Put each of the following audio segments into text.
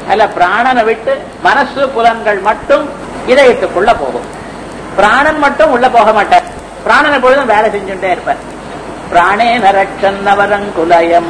அல்ல பிராணனை விட்டு மனசு புலன்கள் மட்டும் இதயத்துக்குள்ள போகும் பிராணன் மட்டும் உள்ள போக மாட்டார் பிராணன் எப்பொழுதும் வேலை செஞ்சுட்டே இருப்பார் பிராணே நரட்சன்னவரங்குலயம்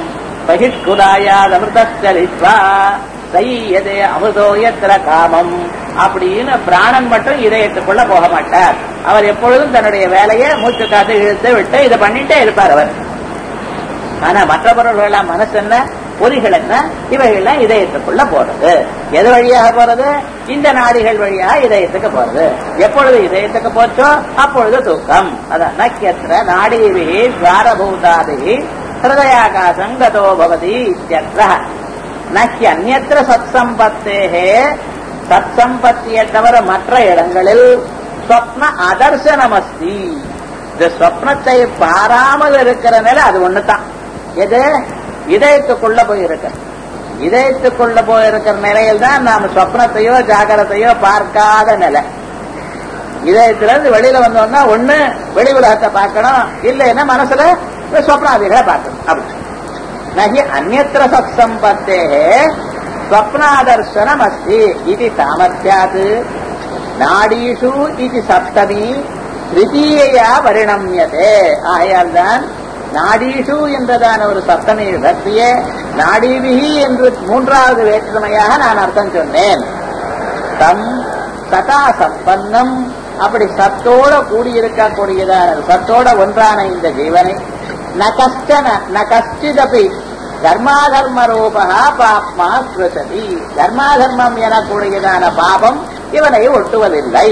பகிஷ்குலாயாதமிருதலித்வா சையதே அமுதோ எத்திர காமம் அப்படின்னு பிராணன் மட்டும் இதயத்துக்குள்ள போக மாட்டார் அவர் எப்பொழுதும் தன்னுடைய வேலையை மூச்சு காத்து இழுத்து விட்டு இதை பண்ணிட்டே இருப்பார் அவர் ஆனா மற்ற பொருள்கள் மனசு என்ன பொறிகள் என்ன இவைகள்லாம் இதயத்துக்குள்ள போறது எது வழியாக போறது இந்த நாடிகள் வழியாக இதயத்துக்கு போறது எப்பொழுது இதயத்துக்கு போச்சோ அப்பொழுது தூக்கம் அதான் நக்கியத்திர நாடிபிகி துவாரபூதாதிகி ஹிருதயாகாசம் கதோ பவதி இத்தியற்ற நக்கி அந்நத்திர சத் சம்பத்தேகே சத் சம்பத்தியை தவிர மற்ற இடங்களில் ஸ்வப்ன அதர்சனமஸ்தி இந்த ஸ்வப்னத்தை பாராமல் இருக்கிற நிலை அது ஒண்ணுதான் எது இதயத்துக்குள்ள போய் இருக்க இதயத்துக்குள்ள போய் இருக்கிற நிலையில் தான் நாம சொப்னத்தையோ ஜாகிரதையோ பார்க்காத நிலை இதயத்துல இருந்து வெளியில வந்தோம்னா ஒண்ணு வெளி உலகத்தை பார்க்கணும் இல்லைன்னா மனசுல சொப்னாதிகளை பார்க்கணும் அப்படி நகி அந்நத்திர சத் சம்பத்தே ஸ்வப்னாதர்சனம் அஸ்தி இது சாமர்த்தியாது நாடீஷு இது சப்தமி திருத்தீயா பரிணமியதே ஆகையால் தான் நாடீஷு என்றதான ஒரு சப்தமி விபக்தியே நாடீபிகி என்று மூன்றாவது வேற்றுமையாக நான் அர்த்தம் சொன்னேன் தம் சதா சம்பன்னம் அப்படி சத்தோட கூடியிருக்கக்கூடியதான சத்தோட ஒன்றான இந்த ஜீவனை ந கஷ்டன ந கஷ்டிதபி தர்மாதர்ம ரூபா பாப்மா ஸ்ருசதி தர்மாதர்மம் எனக்கூடியதான பாபம் இவனை ஒட்டுவதில்லை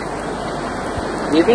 இது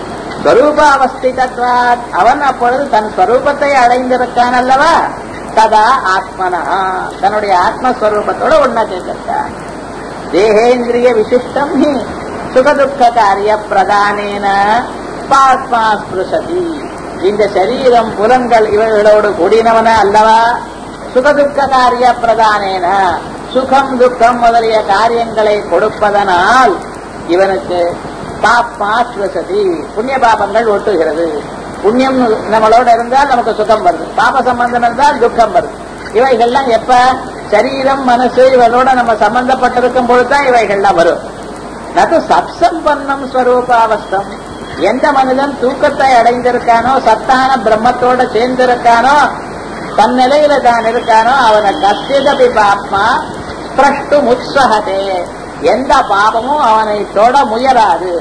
ஸ்வரூபாவஸ்திதத்வாத் அவன் அப்பொழுது தன் ஸ்வரூபத்தை அடைந்திருக்கான் அல்லவா ததா ஆத்மனா தன்னுடைய ஆத்மஸ்வரூபத்தோட ஒன்னா சேர்ந்திருக்கான் தேகேந்திரிய விசிஷ்டம் ஹி சுகதுக்க காரிய பிரதானேன பாத்மா ஸ்பிருசதி இந்த சரீரம் புலன்கள் இவைகளோடு கூடினவன அல்லவா சுகதுக்க காரிய பிரதானேன சுகம் துக்கம் முதலிய காரியங்களை கொடுப்பதனால் இவனுக்கு பாப்மா ஸ்வசதி புண்ணிய பாபங்கள் ஒட்டுகிறது புண்ணியம் நம்மளோட இருந்தால் நமக்கு சுகம் வருது பாப சம்பந்தம் இருந்தால் துக்கம் வருது இவைகள்லாம் எப்ப சரீரம் மனசு இவர்களோட நம்ம சம்பந்தப்பட்டிருக்கும் பொழுதுதான் இவைகள்லாம் வரும் அது சப்சம்பன்னம் ஸ்வரூபாவஸ்தம் எந்த மனிதன் தூக்கத்தை அடைந்திருக்கானோ சத்தான பிரம்மத்தோட சேர்ந்திருக்கானோ தன் நிலையில தான் இருக்கானோ அவனை கத்தியதபி பாப்மா பிரஷ்டு முத்சகதே எந்த பாபமும் அவனை தொட முயலாது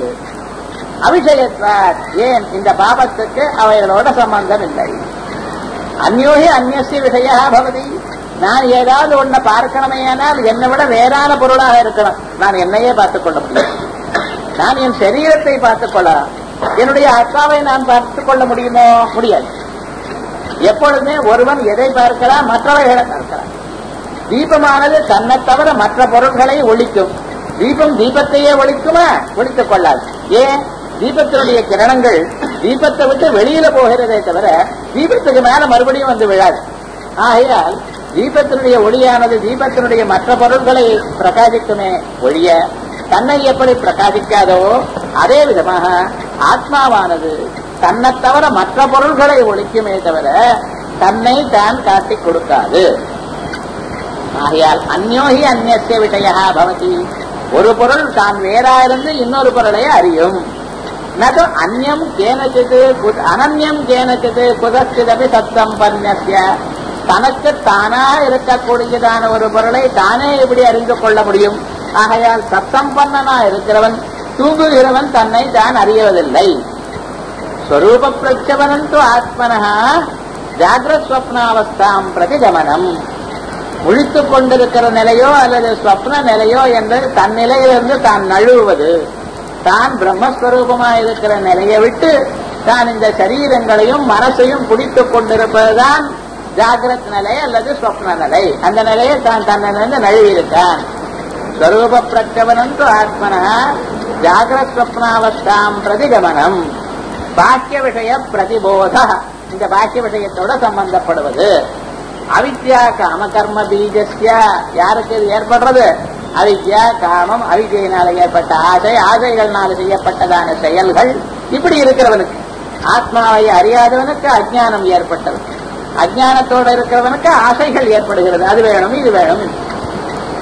அபிஷயத்வார் ஏன் இந்த பாபத்துக்கு அவைகளோட சம்பந்தம் இல்லை அந்யோகி அந்நிய விஷயா பவதி நான் ஏதாவது ஒன்ன பார்க்கணுமே ஆனால் என்னை விட வேறான பொருளாக இருக்கணும் நான் என்னையே பார்த்துக் கொள்ள முடியும் நான் என் சரீரத்தை பார்த்துக் கொள்ளலாம் என்னுடைய அக்காவை நான் பார்த்துக் கொள்ள முடியுமோ முடியாது எப்பொழுதுமே ஒருவன் எதை பார்க்கலாம் மற்றவைகளை பார்க்கலாம் தீபமானது தன்னை தவிர மற்ற பொருட்களை ஒழிக்கும் தீபம் தீபத்தையே ஒழிக்குமா ஒழித்துக் கொள்ளாது ஏன் தீபத்தினுடைய கிரணங்கள் தீபத்தை விட்டு வெளியில போகிறதே தவிர தீபத்துக்கு மேல மறுபடியும் வந்து விழாது ஆகையால் தீபத்தினுடைய ஒளியானது தீபத்தினுடைய மற்ற பொருட்களை பிரகாசிக்குமே ஒழிய தன்னை எப்படி பிரகாசிக்காதோ அதே விதமாக ஆத்மாவானது தன்னை தவிர மற்ற பொருள்களை ஒழிக்குமே தவிர தன்னை தான் காட்டிக் கொடுக்காது ஆகையால் அந்யோகி அந்நிய விஷயா பவதி ஒரு பொருள் தான் வேறா இருந்து இன்னொரு பொருளை அறியும் நது அந்நியம் கேனச்சிது அனன்யம் கேனச்சிது குதச்சிதபி சத்தம்பன்ய தனக்கு தானாக இருக்கக்கூடியதான ஒரு பொருளை தானே எப்படி அறிந்து கொள்ள முடியும் ஆகையால் சத்தம்பன்னனா இருக்கிறவன் தூங்குகிறவன் தன்னை தான் அறியவதில்லை ஸ்வரூப பிரச்சவனந்து ஆத்மனா ஜாகிரஸ்வப்னாவஸ்தாம் பிரதிகமனம் முழித்துக் கொண்டிருக்கிற நிலையோ அல்லது ஸ்வப்ன நிலையோ என்று தன் நிலையிலிருந்து தான் நழுவுவது தான் பிரம்மஸ்வரூபமாக இருக்கிற நிலையை விட்டு தான் இந்த சரீரங்களையும் மனசையும் பிடித்துக் கொண்டிருப்பதுதான் ஜாகிரத் நிலை அல்லது ஸ்வப்ன நிலை அந்த நிலையை தான் தன்னிலிருந்து நழுவியிருக்கான் ஸ்வரூப பிரச்சவனந்து ஆத்மனா ஜாகிரத் ஸ்வப்னாவஸ்தாம் பிரதிகமனம் பாக்கிய விஷய பிரதிபோத இந்த பாக்கிய விஷயத்தோட சம்பந்தப்படுவது அவித்யா காம கர்ம பீஜஸ்ய யாருக்கு இது ஏற்படுறது அவித்யா காமம் அவித்யினால ஏற்பட்ட ஆசை ஆசைகள்னால செய்யப்பட்டதான செயல்கள் இப்படி இருக்கிறவனுக்கு ஆத்மாவை அறியாதவனுக்கு அஜ்ஞானம் ஏற்பட்டது அஜ்ஞானத்தோட இருக்கிறவனுக்கு ஆசைகள் ஏற்படுகிறது அது வேணும் இது வேணும்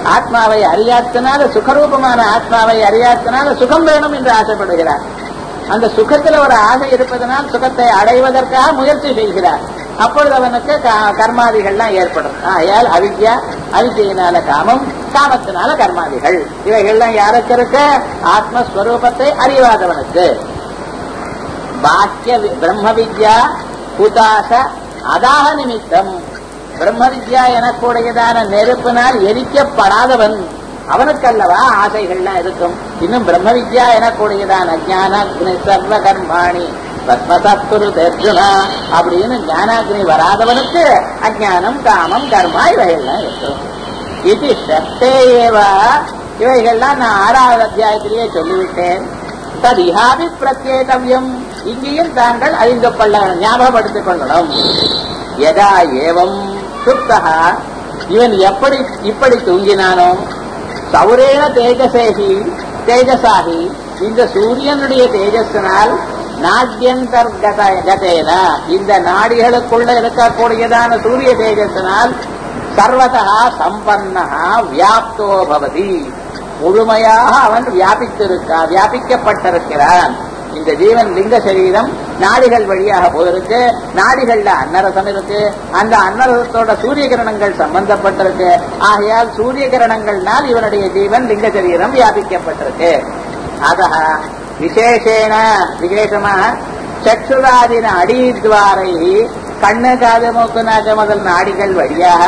ஆத்மாவை அறியாத்தனால சுகரூபமான ஆத்மாவை அறியாத்தனால சுகம் வேணும் என்று ஆசைப்படுகிறார் அந்த சுகத்துல ஒரு ஆசை இருப்பதனால் சுகத்தை அடைவதற்காக முயற்சி செய்கிறார் அப்பொழுது அவனுக்கு கா- கர்மாதிகள்லாம் ஏற்படும் ஆகையால் அவித்யா அவித்யினால காமம் காமத்தினால கர்மாதிகள் இவைகள்லாம் யாருக்கு இருக்கு ஆத்மஸ்வரூபத்தை அறியாதவனுக்கு பாக்கிய வி- பிரம்ம வித்யா குதாச அதாக நிமித்தம் பிரம்ம வித்யா எனக்கூடியதான நெருப்பினால் எரிக்கப்படாதவன் அவனுக்கல்லவா ஆசைகள்லாம் இருக்கும் இன்னும் பிரம்ம வித்யா எனக்கூடியதான ஞானாக்னி சர்வ கர்மாணி பத்மசத்துரு அர்ஜுனா அப்படின்னு ஞானாக்னி வராதவனுக்கு அஜானம் காமம் கர்மா இவைகள்லாம் இருக்கும் இது சக்தே ஏவ இவைகள்லாம் நான் ஆறாவது அத்தியாயத்திலேயே சொல்லிவிட்டேன் ததிஹாபி பிரத்யேகவியம் இங்கேயும் தாங்கள் அறிந்து கொள்ள ஞாபகப்படுத்திக் கொள்ளணும் எதா ஏவம் சுப்தகா இவன் எப்படி இப்படி தூங்கினானோ சௌரேன தேஜசேகி தேஜசாகி இந்த சூரியனுடைய தேஜஸினால் நாட்யந்தர்கதேன இந்த நாடிகளுக்குள்ள இருக்கக்கூடியதான சூரிய தேஜஸினால் சர்வதா சம்பன்னா வியாப்தோ பவதி முழுமையாக அவன் வியாபித்திருக்கா வியாபிக்கப்பட்டிருக்கிறான் இந்த ஜீவன் லிங்க சரீரம் நாடிகள் வழியாக போயிருக்கு நாடிகள்ல அன்னரசம் இருக்கு அந்த அன்னரசத்தோட சூரிய கிரணங்கள் சம்பந்தப்பட்டிருக்கு ஆகையால் சூரிய கிரணங்கள்னால் இவனுடைய ஜீவன் லிங்க சரீரம் வியாபிக்கப்பட்டிருக்கு அத விசேஷேன விசேஷமாக சக்ஷுராதின அடித்வாரை கண்ணு காது மூக்கு நாக்கு முதல் நாடிகள் வழியாக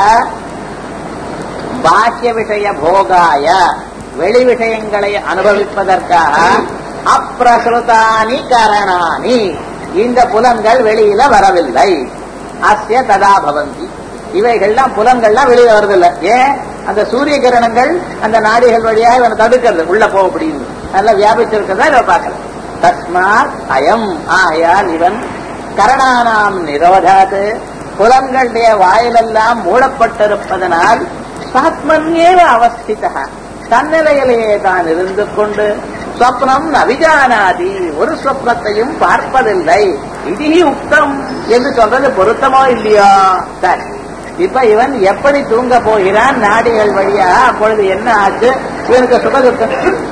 பாக்கிய விஷய போகாய வெளி விஷயங்களை அனுபவிப்பதற்காக அப்பிரசுதானி கரணானி இந்த புலன்கள் வெளியில வரவில்லை அஸ்ய ததா பவந்தி இவைகள்லாம் புலன்கள்லாம் வெளியில வருதில்லை ஏன் அந்த சூரிய கிரணங்கள் அந்த நாடிகள் வழியாக இவனை தடுக்கிறது உள்ள போ அப்படின்னு நல்லா வியாபிச்சிருக்கிறதா இவன் பார்க்கல தஸ்மாத் அயம் ஆயால் இவன் கரணானாம் நிரோதாது புலன்களுடைய வாயிலெல்லாம் மூடப்பட்டிருப்பதனால் சாத்மன்யேவ அவஸ்திதா தன்னிலையிலேயே தான் இருந்து கொண்டு ஸ்வப்னம் அவிஜானாதி ஒரு ஸ்வப்னத்தையும் பார்ப்பதில்லை இது உக்தம் என்று சொல்றது பொருத்தமோ இல்லையோ சரி இப்ப இவன் எப்படி தூங்க போகிறான் நாடிகள் வழியா அப்பொழுது என்ன ஆச்சு இவனுக்கு சுகதுக்கம்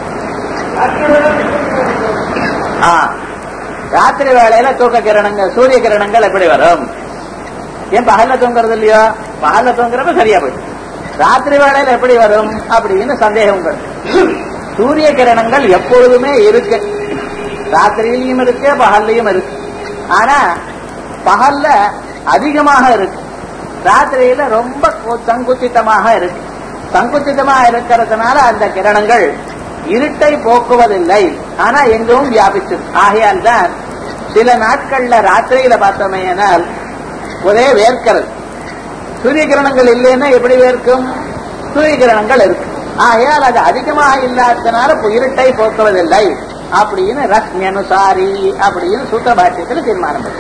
ஆ ராத்திரி வேளையில தூக்க கிரணங்கள் சூரிய கிரணங்கள் எப்படி வரும் ஏன் பகல்ல தூங்குறது இல்லையோ பகல்ல தூங்குறப்ப சரியா போயிடும் ராத்திரி வேளையில எப்படி வரும் அப்படின்னு சந்தேகம் வருது சூரிய கிரணங்கள் எப்பொழுதுமே இருக்கு ராத்திரியிலையும் இருக்கு பகல்லையும் இருக்கு ஆனா பகல்ல அதிகமாக இருக்கு ராத்திரியில ரொம்ப கு- சங்குச்சிதமாக இருக்கு சங்குச்சிதமா இருக்கிறதுனால அந்த கிரணங்கள் இருட்டை போக்குவதில்லை ஆனா எங்கும் வியாபிச்சு ஆகையால் தான் சில நாட்கள்ல ராத்திரியில பார்த்தோமேனால் ஒரே வேர்க்கிறது சூரிய கிரணங்கள் இல்லைன்னா எப்படி வேர்க்கும் சூரிய கிரணங்கள் இருக்கு ஆகையால் அது அதிகமாக இல்லாததுனால இப்ப இருட்டை போக்குவதில்லை அப்படின்னு ரஷ்மி அனுசாரி அப்படின்னு சூத்திர பாஷ்யத்தில் தீர்மானம் பண்ணுது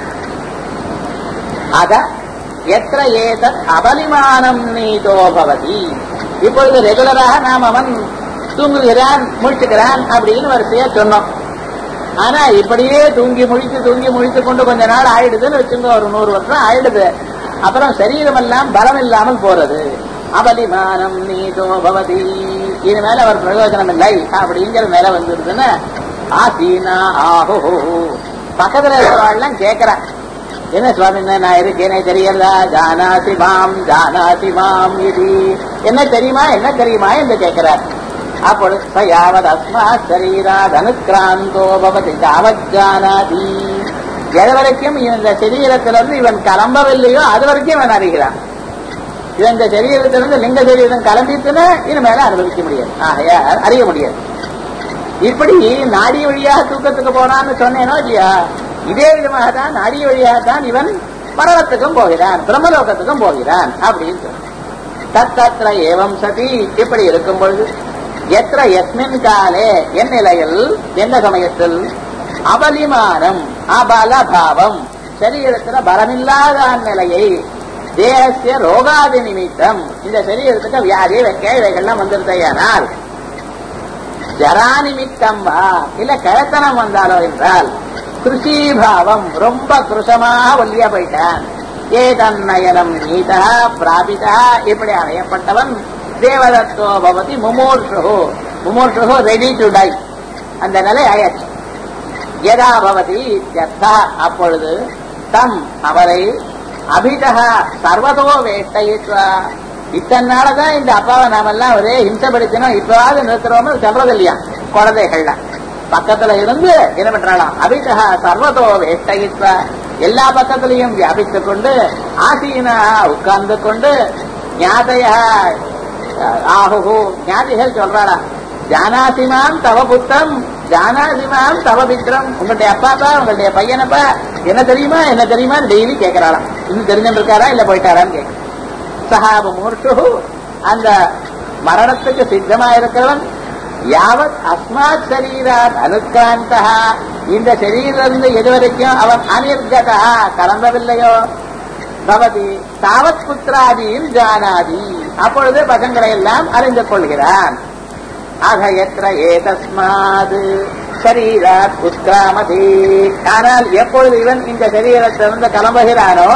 அத எത്ര ஏதத் அபலிமானம் நீதோ பவதி இப்பொழுது ரெகுலராக நாம் அவன் தூங்குகிறான் முழிச்சுக்கிறான் அப்படின்னு வரிசையா சொன்னோம் ஆனா இப்படியே தூங்கி முழித்து தூங்கி முழித்து கொண்டு கொஞ்ச நாள் ஆயிடுதுன்னு வச்சுங்க ஒரு நூறு வருஷம் ஆயிடுது அப்புறம் சரீரம் எல்லாம் பலம் இல்லாமல் போறது அபலிமானம் நீதோ பவதி இது மேல அவர் பிரயோஜனம் இல்லை அப்படிங்கிற நிலை வந்துருதுன்னு ஆசீனா ஆஹோ பக்கத்துல இருக்கிறவாள்லாம் கேட்கிறா என்ன சுவாமி நான் இருக்கேனே தெரியல ஜானாசி மாம் ஜானாசி மாம் இது என்ன தெரியுமா என்ன தெரியுமா என்று கேட்கிறார் அப்பொழுது ச யாவத் அஸ்மா சரீராத் அனுக்கிராந்தோ பவதி தாவத் ஜானாதி எது வரைக்கும் இந்த சரீரத்திலிருந்து இவன் கிளம்பவில்லையோ அது வரைக்கும் இவன் அறிகிறான் இவன் இந்த சரீரத்திலிருந்து லிங்க சரீரம் கிளம்பிட்டுன்னா இனிமேல அனுபவிக்க முடியாது ஆகையா அறிய முடியாது இப்படி நாடி வழியாக தூக்கத்துக்கு போனான்னு சொன்னேனோ இல்லையா இதே விதமாக தான் நாடி வழியாக தான் இவன் பரவத்துக்கும் போகிறான் பிரம்மலோகத்துக்கும் போகிறான் அப்படின்னு சொல்றான். தத்தத்திர ஏவம் சதி இப்படி இருக்கும் பொழுது எത്ര எஸ்மின் காலே என் நிலையில் எந்த சமயத்தில் அபலிமானம் அபலபாவம் சரீரத்துல பலமில்லாத நிலையை தேகசிய ரோகாதி நிமித்தம் இந்த சரீரத்துக்கு வியாதி வெக்க இவைகள்லாம் வந்திருந்தையானால் ஜரா நிமித்தம் வா இல்ல கிழத்தனம் வந்தாலோ என்றால் கிருஷிபாவம் ரொம்ப கிருஷமாக ஒல்லியா போயிட்டான் ஏதன்னயனம் நீதா பிராபிதா இப்படி அடையப்பட்டவன் தேவதத்தோ பவதி முமூர்ஷு முமூர்ஷு ரெடி டு டை அந்த நிலை ஆயாச்சு எதா பவதி இத்யர்த்தா அப்பொழுது தம் அவரை அபிதக சர்வதோ வேட்டையிட்வா இத்தனை நாளதான் இந்த அப்பாவை நாமெல்லாம் ஒரே ஹிம்சப்படுத்தினோம் இப்பவாவது நிறுத்துறோம்னு சொல்றது இல்லையா குழந்தைகள்ல பக்கத்துல இருந்து என்ன பண்றாளாம் அபிதக சர்வதோ வேட்டையிட்வா எல்லா பக்கத்திலையும் வியாபித்துக் கொண்டு ஆசீனா உட்கார்ந்து கொண்டு ஞாதைய ஆஹு ஞாதிகள் சொல்றாளா ஜானாசிமாம் தவ புத்தம் ஜானாசிமாம் தவ பித்ரம் உங்களுடைய அப்பாப்பா உங்களுடைய பையனப்பா என்ன தெரியுமா என்ன தெரியுமா டெய்லி கேட்கறாளாம் இன்னும் தெரிஞ்சுட்டு இருக்காரா இல்ல போயிட்டாரான்னு கேட்க சஹாப மூர்த்து அந்த மரணத்துக்கு சித்தமா இருக்கிறவன் யாவத் அஸ்மாத் சரீராத் அனுக்கிராந்தா இந்த சரீரிலிருந்து எது வரைக்கும் அவன் அனிர்கதா கலந்தவில்லையோ பவதி தாவத் புத்திராதியும் ஜானாதி அப்பொழுது பசங்களை எல்லாம் அறிந்து கொள்கிறான் ஆக எത്ര ஏதஸ்மாது சரீராத் உத்கிராமதி ஆனால் எப்பொழுது இவன் இந்த சரீரத்திலிருந்து கிளம்புகிறானோ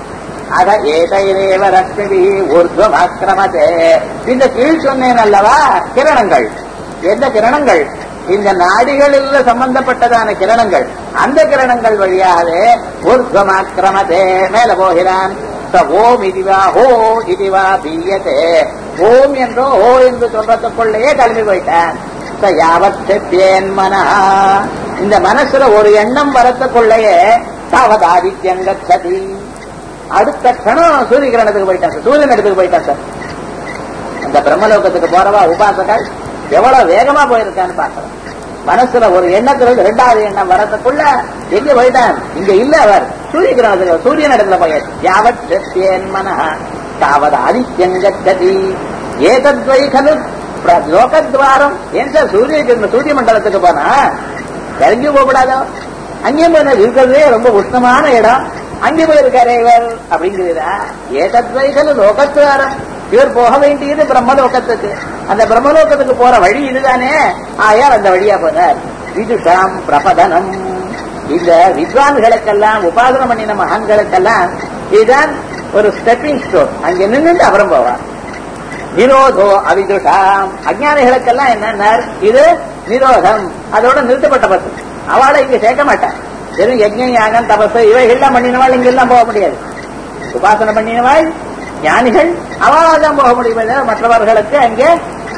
அத ஏதைரேவ ரஷ்மி ஊர்துவம் அக்கிரமதே இந்த கீழ் சொன்னேன் அல்லவா கிரணங்கள் எந்த கிரணங்கள் இந்த நாடிகளில் சம்பந்தப்பட்டதான கிரணங்கள் அந்த கிரணங்கள் வழியாகவே ஊர்துவம் அக்கிரமதே மேல போகிறான் ச ஓம் இதுவா ஹோ இதுவா பீயத்தே ஓம் என்றோ ஹோ என்று சொல்றதுக்குள்ளேயே கிளம்பி போயிட்டான் ச யாவத் செப்பியேன் மனா இந்த மனசுல ஒரு எண்ணம் வரத்துக்குள்ளேயே தாவத் ஆதித்யம் கச்சதி அடுத்த கணம் சூரிய கிரணத்துக்கு போயிட்டான் சார் சூரியன் இடத்துக்கு போயிட்டான் சார் அந்த பிரம்மலோகத்துக்கு போறவா உபாசகர் எவ்வளவு வேகமா போயிருக்கான்னு பார்க்கலாம் மனசுல ஒரு எண்ணத்துல இருந்து ரெண்டாவது எண்ணம் வரதுக்குள்ள எங்க போயிட்டான் இங்க இல்ல அவர் சூரிய கிரகத்துக்கு சூரியன் இடத்துல போயாச்சு யாவத் சத்தியன் மன தாவது ஆதித்யங்கதி ஏதத்வை கலு பிர- லோகத்வாரம் ஏன் சார் சூரிய கிரண- சூரிய மண்டலத்துக்கு போனா இறங்கி போகக்கூடாதோ அங்கேயும் போய் இருக்கிறதே ரொம்ப உஷ்ணமான இடம் அங்கே போயிருக்காரே இவர் அப்படிங்கிறதா ஏதத்வைகல் லோகத்வாரம் இவர் போக வேண்டியது பிரம்மலோகத்துக்கு அந்த பிரம்மலோகத்துக்கு போற வழி இதுதானே ஆயார் அந்த வழியா போனார் விதுஷாம் பிரபதனம் இந்த வித்வான்களுக்கெல்லாம் உபாசனை பண்ணின மகான்களுக்கெல்லாம் இதுதான் ஒரு ஸ்டெப்பிங் ஸ்டோன் அங்க நின்று அப்புறம் போவார் நிரோதோ அவிதுஷாம் அஜானிகளுக்கெல்லாம் என்னன்னா இது நிரோதம் அதோட நிறுத்தப்பட்ட பத்து அவளை இங்க சேர்க்க மாட்டான் வெறும் யஜ்ஞம் யாகம் தபசு இவைகள்லாம் பண்ணினவாள் இங்க எல்லாம் போக முடியாது உபாசனை பண்ணினவாள் ஞானிகள் அவளால் தான் போக முடியுமே தவிர மற்றவர்களுக்கு அங்கே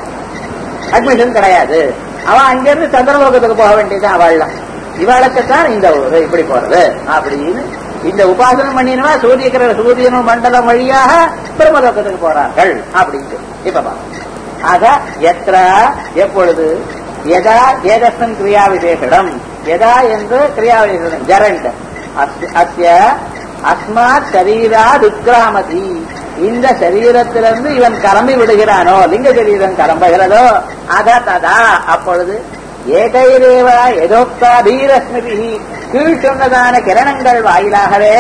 அட்மிஷன் கிடையாது அவன் அங்கிருந்து சந்திரலோகத்துக்கு போக வேண்டியது அவள்லாம் இவளுக்குத்தான் இந்த ஒரு இப்படி போறது அப்படின்னு இந்த உபாசனம் பண்ணினவா சூரிய கிரக சூரியனும் மண்டலம் வழியாக பிரம்மலோகத்துக்கு போறார்கள் அப்படின்ட்டு இப்ப பா ஆக எത്ര எப்பொழுது எதா ஏதஸ்மின் கிரியா விசேஷம் எதா என்று கிரியா விசேஷம் ஜரண்ட் அஸ்ய- அஸ்ய அஸ்மாத் சரீராத் உத்கிராமதி இந்த சரீரத்திலிருந்து இவன் கிளம்பி விடுகிறானோ லிங்க சரீரம் கிளம்புகிறதோ அத ததா அப்பொழுது ஏகைரேவ எதோக்தாபீரஸ்மிபி கீழ் சொன்னதான கிரணங்கள் வாயிலாகவே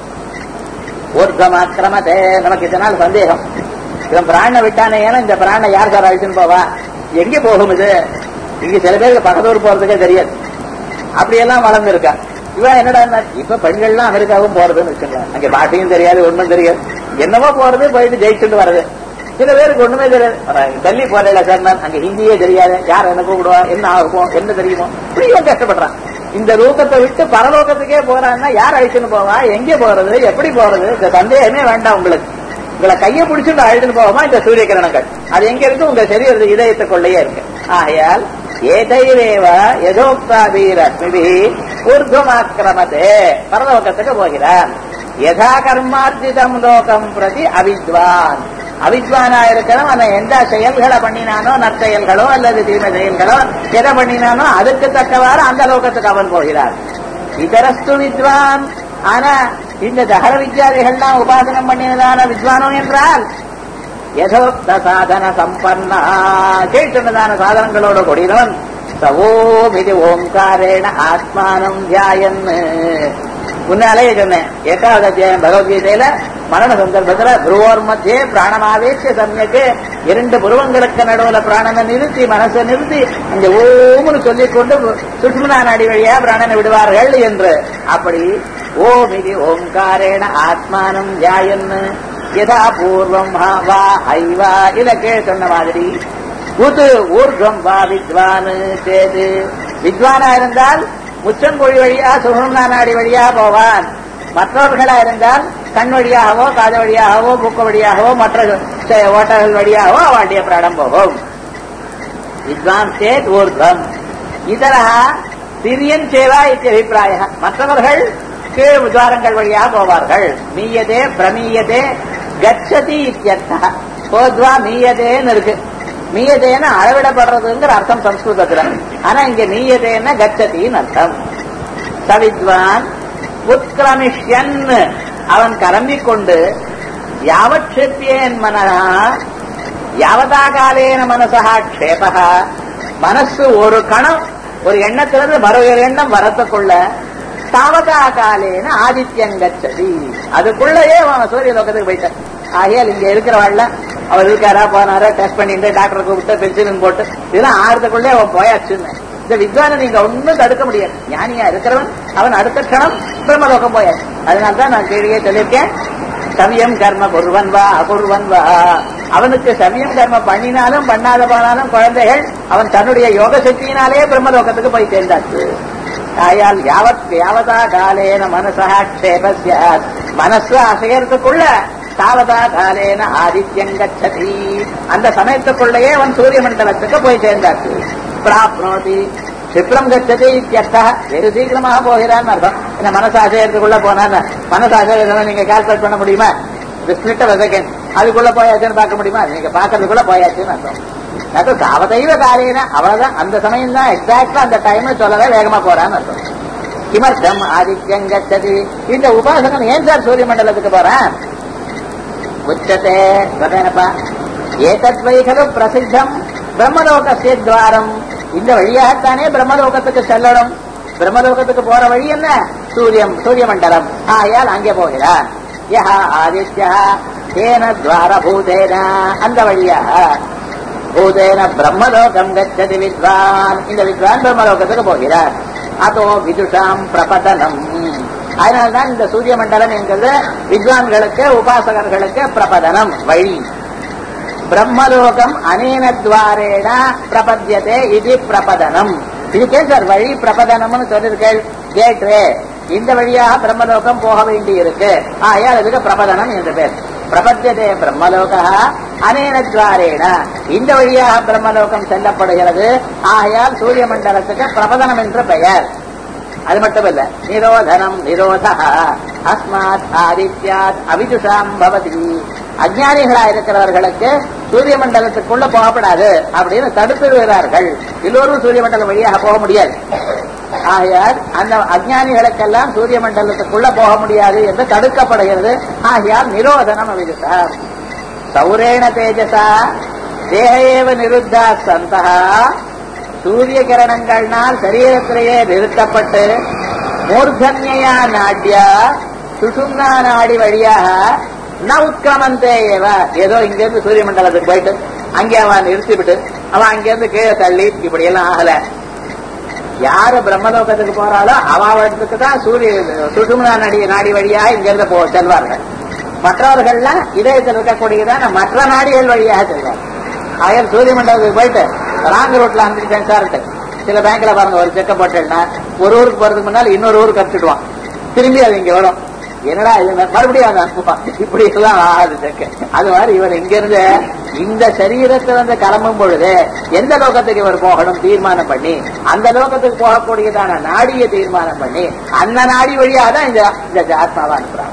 ஊர்தமாக்கிரமதே நமக்கு இதனால் சந்தேகம் இவன் பிராண விட்டானே ஏன்னா இந்த பிராண யார் சார் அழிச்சுன்னு போவா எங்க போகும் இது இங்க சில பேருக்கு பக்கத்தூர் போறதுக்கே தெரியாது அப்படியெல்லாம் வளர்ந்து இருக்கா இவன் என்னடா இப்ப பெண்கள்லாம் அமெரிக்காவும் போறதுன்னு வச்சுக்கலாம் அங்க பாட்டையும் தெரியாது ஒண்ணும் தெரியாது என்னவோ போறது போயிட்டு ஜெயிச்சுட்டு வர்றது சில பேருக்கு ஒண்ணுமே தெரியாது அதான் டெல்லி போறேன் சார் நான் அங்க ஹிந்தியே தெரியாது யார் என்ன கூப்பிடுவா என்ன ஆகும் என்ன தெரியுமோ இப்படி இவன் கஷ்டப்படுறான் இந்த லோகத்தை விட்டு பரலோகத்துக்கே போறான்னா யார் அழிச்சுன்னு போவா எங்க போறது எப்படி போறது இந்த சந்தேகமே வேண்டாம் உங்களுக்கு உங்களை கையை பிடிச்சிட்டு அழுதுன்னு போவோமா இந்த சூரிய கிரணங்கள் அது எங்க இருக்கு உங்க சரீர இதயத்துக்குள்ளேயே இருக்கு ஆகையால் ஏதைரேவ யதோக்தாபீர் அஸ்மிபி ஊர்துமாக்கிரமதே பரலோகத்துக்கு போகிறான் யதா கர்மார்ஜிதம் லோகம் பிரதி அவித்வான் அவித்வானா இருக்கிறவன் அவன் எந்த செயல்களை பண்ணினானோ நற்செயல்களோ அல்லது தீமை செயல்களோ எதை பண்ணினானோ அதுக்கு தக்கவாறு அந்த லோகத்துக்கு அவன் போகிறான் இதரஸ்து வித்வான் ஆனா இந்த தகர வித்யாதிகள்லாம் உபாசனம் பண்ணினதான வித்வானோ என்றால் யதோக்த சாதன சம்பன்னா கேட்டுள்ளதான சாதனங்களோட கூடியவன் சவோம் இது ஓங்காரேண ஆத்மானம் தியாயன் முன்னாலேயே சொன்னேன் எட்டாவது அத்தியாயம் பகவத்கீதையில மரண சந்தர்ப்பத்துல புருவோர் மத்தியே பிராணமாவேசிய சமயக்கு இரண்டு புருவங்களுக்கு நடுவுல பிராணனை நிறுத்தி மனசை நிறுத்தி அந்த ஓம்னு சொல்லிக் கொண்டு சுஷ்மனா நாடி வழியா பிராணனை விடுவார்கள் என்று அப்படி ஓம் இது ஓங்காரேண ஆத்மானம் தியாயன் யதா பூர்வம் ஹா வா ஐவா இத கீழே சொன்ன மாதிரி உது ஊர்கம் வா வித்வான் சேது வித்வானா இருந்தால் முச்சங்குழி வழியா சுகம்னா நாடி வழியா போவான் மற்றவர்களா இருந்தால் கண் வழியாகவோ காது வழியாகவோ புக்க வழியாகவோ மற்ற ச- ஓட்டங்கள் வழியாகவோ அவளுடைய பிராணம் போகும் வித்வான் சேத் ஊர்துவம் இதர சிறியன் சேவா இத்தியபிப்பிராய மற்றவர்கள் கீழ் துவாரங்கள் வழியாக போவார்கள் மீயதே பிரமீயதே கச்சதி இத்தியர்த்தா போத்வா மீயதேன்னு இருக்கு மீயதேன்னு அளவிடப்படுறதுங்கிற அர்த்தம் சம்ஸ்கிருதத்துல ஆனா இங்க மீயதேன்னா கச்சதின்னு அர்த்தம் சவித்வான் உத்கிரமிஷ்யன் அவன் கிளம்பிக் கொண்டு யாவட்சேப்பியேன் மனஹா யாவதா காலேன மனசா க்ஷேபக மனசு ஒரு கணம் ஒரு எண்ணத்திலிருந்து மறு எண்ணம் வரத்துக்குள்ள தாவதா காலேன ஆதித்யன் கச்சதி அதுக்குள்ளேயே அவன் சூரிய லோகத்துக்கு போயிட்டான் ஆகையால் இங்க இருக்கிறவாள்ல அவர் இருக்காரா போனாரா டெஸ்ட் பண்ணிட்டு டாக்டரை கூப்பிட்டு பென்சிலின் போட்டு இதெல்லாம் ஆறுறதுக்குள்ளே அவன் போயாச்சுன்னு இந்த வித்வானை நீங்க ஒண்ணும் தடுக்க முடியாது ஞானியா இருக்கிறவன் அவன் அடுத்த க்ஷணம் பிரம்மலோகம் போயாச்சு அதனால்தான் நான் கீழே சொல்லியிருக்கேன் சமயம் கர்ம குருவன் வா அகுர்வன் வா அவனுக்கு சமயம் கர்ம பண்ணினாலும் பண்ணாத போனாலும் குழந்தைகள் அவன் தன்னுடைய யோக சக்தியினாலே பிரம்மலோகத்துக்கு போய் சேர்ந்தாச்சு ஆயால் யாவத் யாவதா காலேன மனசா க்ஷேபஸ்ய மனசு அசையறதுக்குள்ள தாவதா காலேன ஆதித்யங் கச்சதி அந்த சமயத்துக்குள்ளேயே அவன் சூரிய மண்டலத்துக்கு போய் சேர்ந்தாச்சு பிராப்னோதி சிப்ரம் கச்சதி இத்தியர்த்தா வெகு சீக்கிரமாக போகிறான்னு அர்த்தம் இந்த மனசாசயத்துக்குள்ள போனான்னு மனசாசயம் நீங்க கால்குலேட் பண்ண முடியுமா ஸ்பிளிட் ஆஃப் செகண்ட் அதுக்குள்ள போயாச்சுன்னு பார்க்க முடியுமா அது நீங்க பார்க்கறதுக்குள்ள போயாச்சுன்னு அர்த்தம் அது தாவதைவ காலையின அவ்வளவுதான் அந்த சமயம் தான் எக்ஸாக்டா அந்த டைம் சொல்லவே வேகமா போறான்னு அர்த்தம் கிமர்த்தம் ஆதித்யம் கச்சதி இந்த உபாசகன் ஏன் சார் சூரிய மண்டலத்துக்கு போறான் உச்சத்தே சொல்றேனப்பா ஏதத் வைகலு பிரசித்தம் பிரம்மலோகசிய துவாரம் இந்த வழியாகத்தானே பிரம்மலோகத்துக்கு செல்லணும் பிரம்மலோகத்துக்கு போற வழி என்ன சூரியம் சூரிய மண்டலம் ஆயால் அங்கே போகிறார் யஹ ஆதித்யா தேன துவார பூதேன அந்த வழியாக பூதேன பிரம்மலோகம் கச்சதி வித்வான் இந்த வித்வான் பிரம்மலோகத்துக்கு போகிறார் அதோ விதுஷாம் பிரபதனம் அதனால்தான் இந்த சூரிய மண்டலம் என்கிறது வித்வான்களுக்கு உபாசகர்களுக்கு பிரபதனம் வழி பிரம்மலோகம் அனேன துவாரேன பிரபத்தியதே இது பிரபதனம் இதுக்கே சார் வழி பிரபதனம்னு சொல்லிருக்கேள் கேட்வே இந்த வழியாக பிரம்மலோகம் போக வேண்டி இருக்கு ஆயால் இதுக்கு பிரபதனம் என்று பேர் பிரபத்தியதே பிரம்மலோக அனேன துவாரேன இந்த வழியாக பிரம்மலோகம் செல்லப்படுகிறது ஆகையால் சூரிய மண்டலத்துக்கு பிரபதனம் என்று பெயர் அது மட்டுமல்ல நிரோதனம் நிரோத அஸ்மாத் ஆதித்யாத் அவிதுஷாம் பவதி அஜானிகளா இருக்கிறவர்களுக்கு சூரிய மண்டலத்துக்குள்ள போகப்படாது அப்படின்னு தடுத்துகிறார்கள் எல்லோரும் சூரிய மண்டலம் வழியாக போக முடியாது ஆகையால் அந்த அஜானிகளுக்கெல்லாம் சூரிய மண்டலத்துக்குள்ள போக முடியாது என்று தடுக்கப்படுகிறது ஆகையால் நிரோதனம் அவிதுஷாம் சௌரேண தேஜசா தேக ஏவ நிருத்தா சந்தா சூரிய கிரணங்கள்னால் சரீரத்திலேயே நிறுத்தப்பட்டு மூர்தன்யா நாட்யா சுஷும்னா நாடி வழியாக ந உட்கிரமந்தே ஏவ ஏதோ இங்கிருந்து சூரிய மண்டலத்துக்கு போயிட்டு அங்கே அவன் நிறுத்திவிட்டு அவன் அங்கிருந்து கீழே தள்ளி இப்படி எல்லாம் ஆகல யாரு பிரம்மலோகத்துக்கு போறாளோ அவாவத்துக்கு தான் சூரிய சுஷும்னா நாடி நாடி வழியா இங்கிருந்து போ செல்வார்கள் மற்றவர்கள்லாம் இதயத்தில் இருக்கக்கூடியதான மற்ற நாடிகள் வழியாக செல்வார்கள் ஆயிரம் சூரிய மண்டலத்துக்கு போயிட்டு ராங் ரோட்ல அனுப்பிட்டேன் சார்ட்டு சில பேங்க்ல பாருங்க ஒரு செக்க போட்டேன்னா ஒரு ஊருக்கு போறதுக்கு முன்னால இன்னொரு ஊருக்கு அனுப்பிச்சுடுவான் திரும்பி அது இங்க வரும் என்னடா இது மறுபடியும் அதை அனுப்புவான் இப்படி எல்லாம் ஆகாது செக்கு அது மாதிரி இவர் இங்க இருந்து இந்த சரீரத்திலிருந்து கிளம்பும் பொழுது எந்த லோகத்துக்கு இவர் போகணும் தீர்மானம் பண்ணி அந்த லோகத்துக்கு போகக்கூடியதான நாடியை தீர்மானம் பண்ணி அந்த நாடி வழியாக தான் இந்த இந்த ஆத்மாவை அனுப்புறாங்க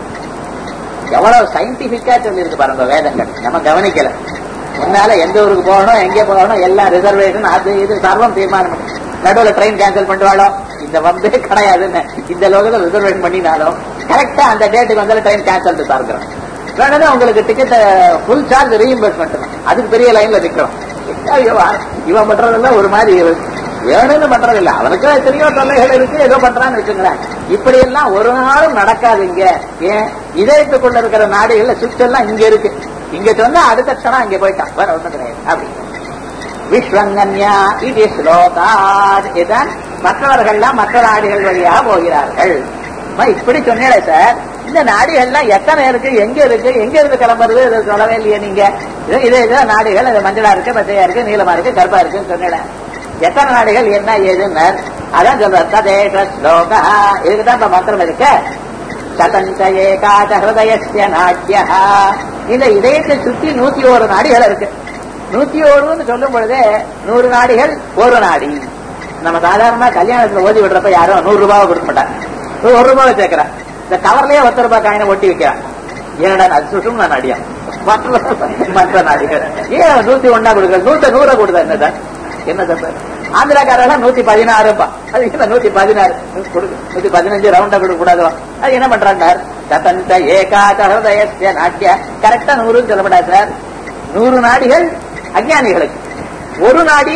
எவ்வளவு சயின்டிபிக்கா சொல்லியிருக்கு பாருங்க வேதங்கள் நம்ம கவனிக்கல முன்னால எந்த ஊருக்கு போகணும் எங்கே போகணும் எல்லாம் ரிசர்வேஷன் அது இது சர்வம் தீர்மானம் பண்ணி நடுவுல ட்ரெயின் கேன்சல் பண்ணிடுவாளோ இந்த வம்பே கிடையாதுன்னு இந்த லோகத்தில் ரிசர்வேஷன் பண்ணினாலும் கரெக்டா அந்த டேட்டுக்கு வந்தாலும் ட்ரெயின் கேன்சல் பார்க்கிறோம் வேணும்னா உங்களுக்கு டிக்கெட் ஃபுல் சார்ஜ் ரீஇம்பர்ஸ்மெண்ட் அதுக்கு பெரிய லைன்ல நிக்கிறோம் இவன் இவன் பண்றதெல்லாம் ஒரு மாதிரி வேணும்னு பண்றது இல்ல அவனுக்கு எத்தனையோ தொல்லைகள் இருக்கு ஏதோ பண்றான்னு வச்சுங்களேன் இப்படி எல்லாம் ஒரு நாளும் நடக்காது இங்க ஏன் இதயத்துக்குள்ள இருக்கிற நாடுகள்ல சுவிட்ச் எல்லாம் இங்க இருக்கு இங்க சொன்னா அடுத்த க்ஷணம் இங்க போயிட்டான் வேற ஒண்ணும் கிடையாது அப்படி விஸ்வங்கன்யா இது ஸ்லோகாத் இதான் மற்றவர்கள்லாம் மற்ற நாடுகள் வழியாக போகிறார்கள் அம்மா, இப்படி சொன்னேன் சார் இந்த நாடிகள்லாம் எத்தனை இருக்கு எங்க இருக்கு எங்க இருந்து கிளம்புறது இது சொல்லவே இல்லையே நீங்க இது இதே இதுதான் நாடிகள் அது மஞ்சளா இருக்கு பச்சையா இருக்கு நீளமா இருக்கு கருப்பா இருக்குன்னு சொன்னேன் எத்தனை நாடிகள் என்ன ஏதுன்னு அதான் சொல்ற ததேஷ ஸ்லோகா இதுக்குதான் இப்ப மந்திரம் இருக்கு சதந்த ஏகாத ஹிருதயஸ்ய நாட்ய இந்த இதயத்தை சுத்தி நூத்தி ஒரு நாடிகள் இருக்கு நூத்தி ஒருன்னு சொல்லும் பொழுதே நூறு நாடிகள் ஒரு நாடி நம்ம சாதாரணமா கல்யாணத்துல ஓதி விடுறப்ப யாரும் நூறு ரூபாவை கொடுக்க மாட்டாங்க ஒரு ரூபாவை சேர்க்கிறா இந்த கவர்லயே ஒத்த ரூபாய் காயினை ஒட்டி வைக்கிறான் ஏனடா அது சுஷும் நான் நாடியா மற்ற மற்ற நாடிகள் ஏன் நூத்தி ஒன்னா கொடுக்குற நூத்த நூறை கொடுத்தா என்னதான் என்ன தப்பு ஆந்திராக்காரெல்லாம் நூத்தி பதினாறு அது என்ன நூத்தி பதினாறு கொடுக்கு நூத்தி பதினஞ்சு ரவுண்டா கொடுக்க கூடாது அது என்ன பண்றாங்க சதந்த ஏகாத ஹிருதயஸ்ய நாட்டிய கரெக்டா நூறுன்னு சொல்லப்படாது சார் நூறு நாடிகள் அஜானிகளுக்கு ஒரு நாடி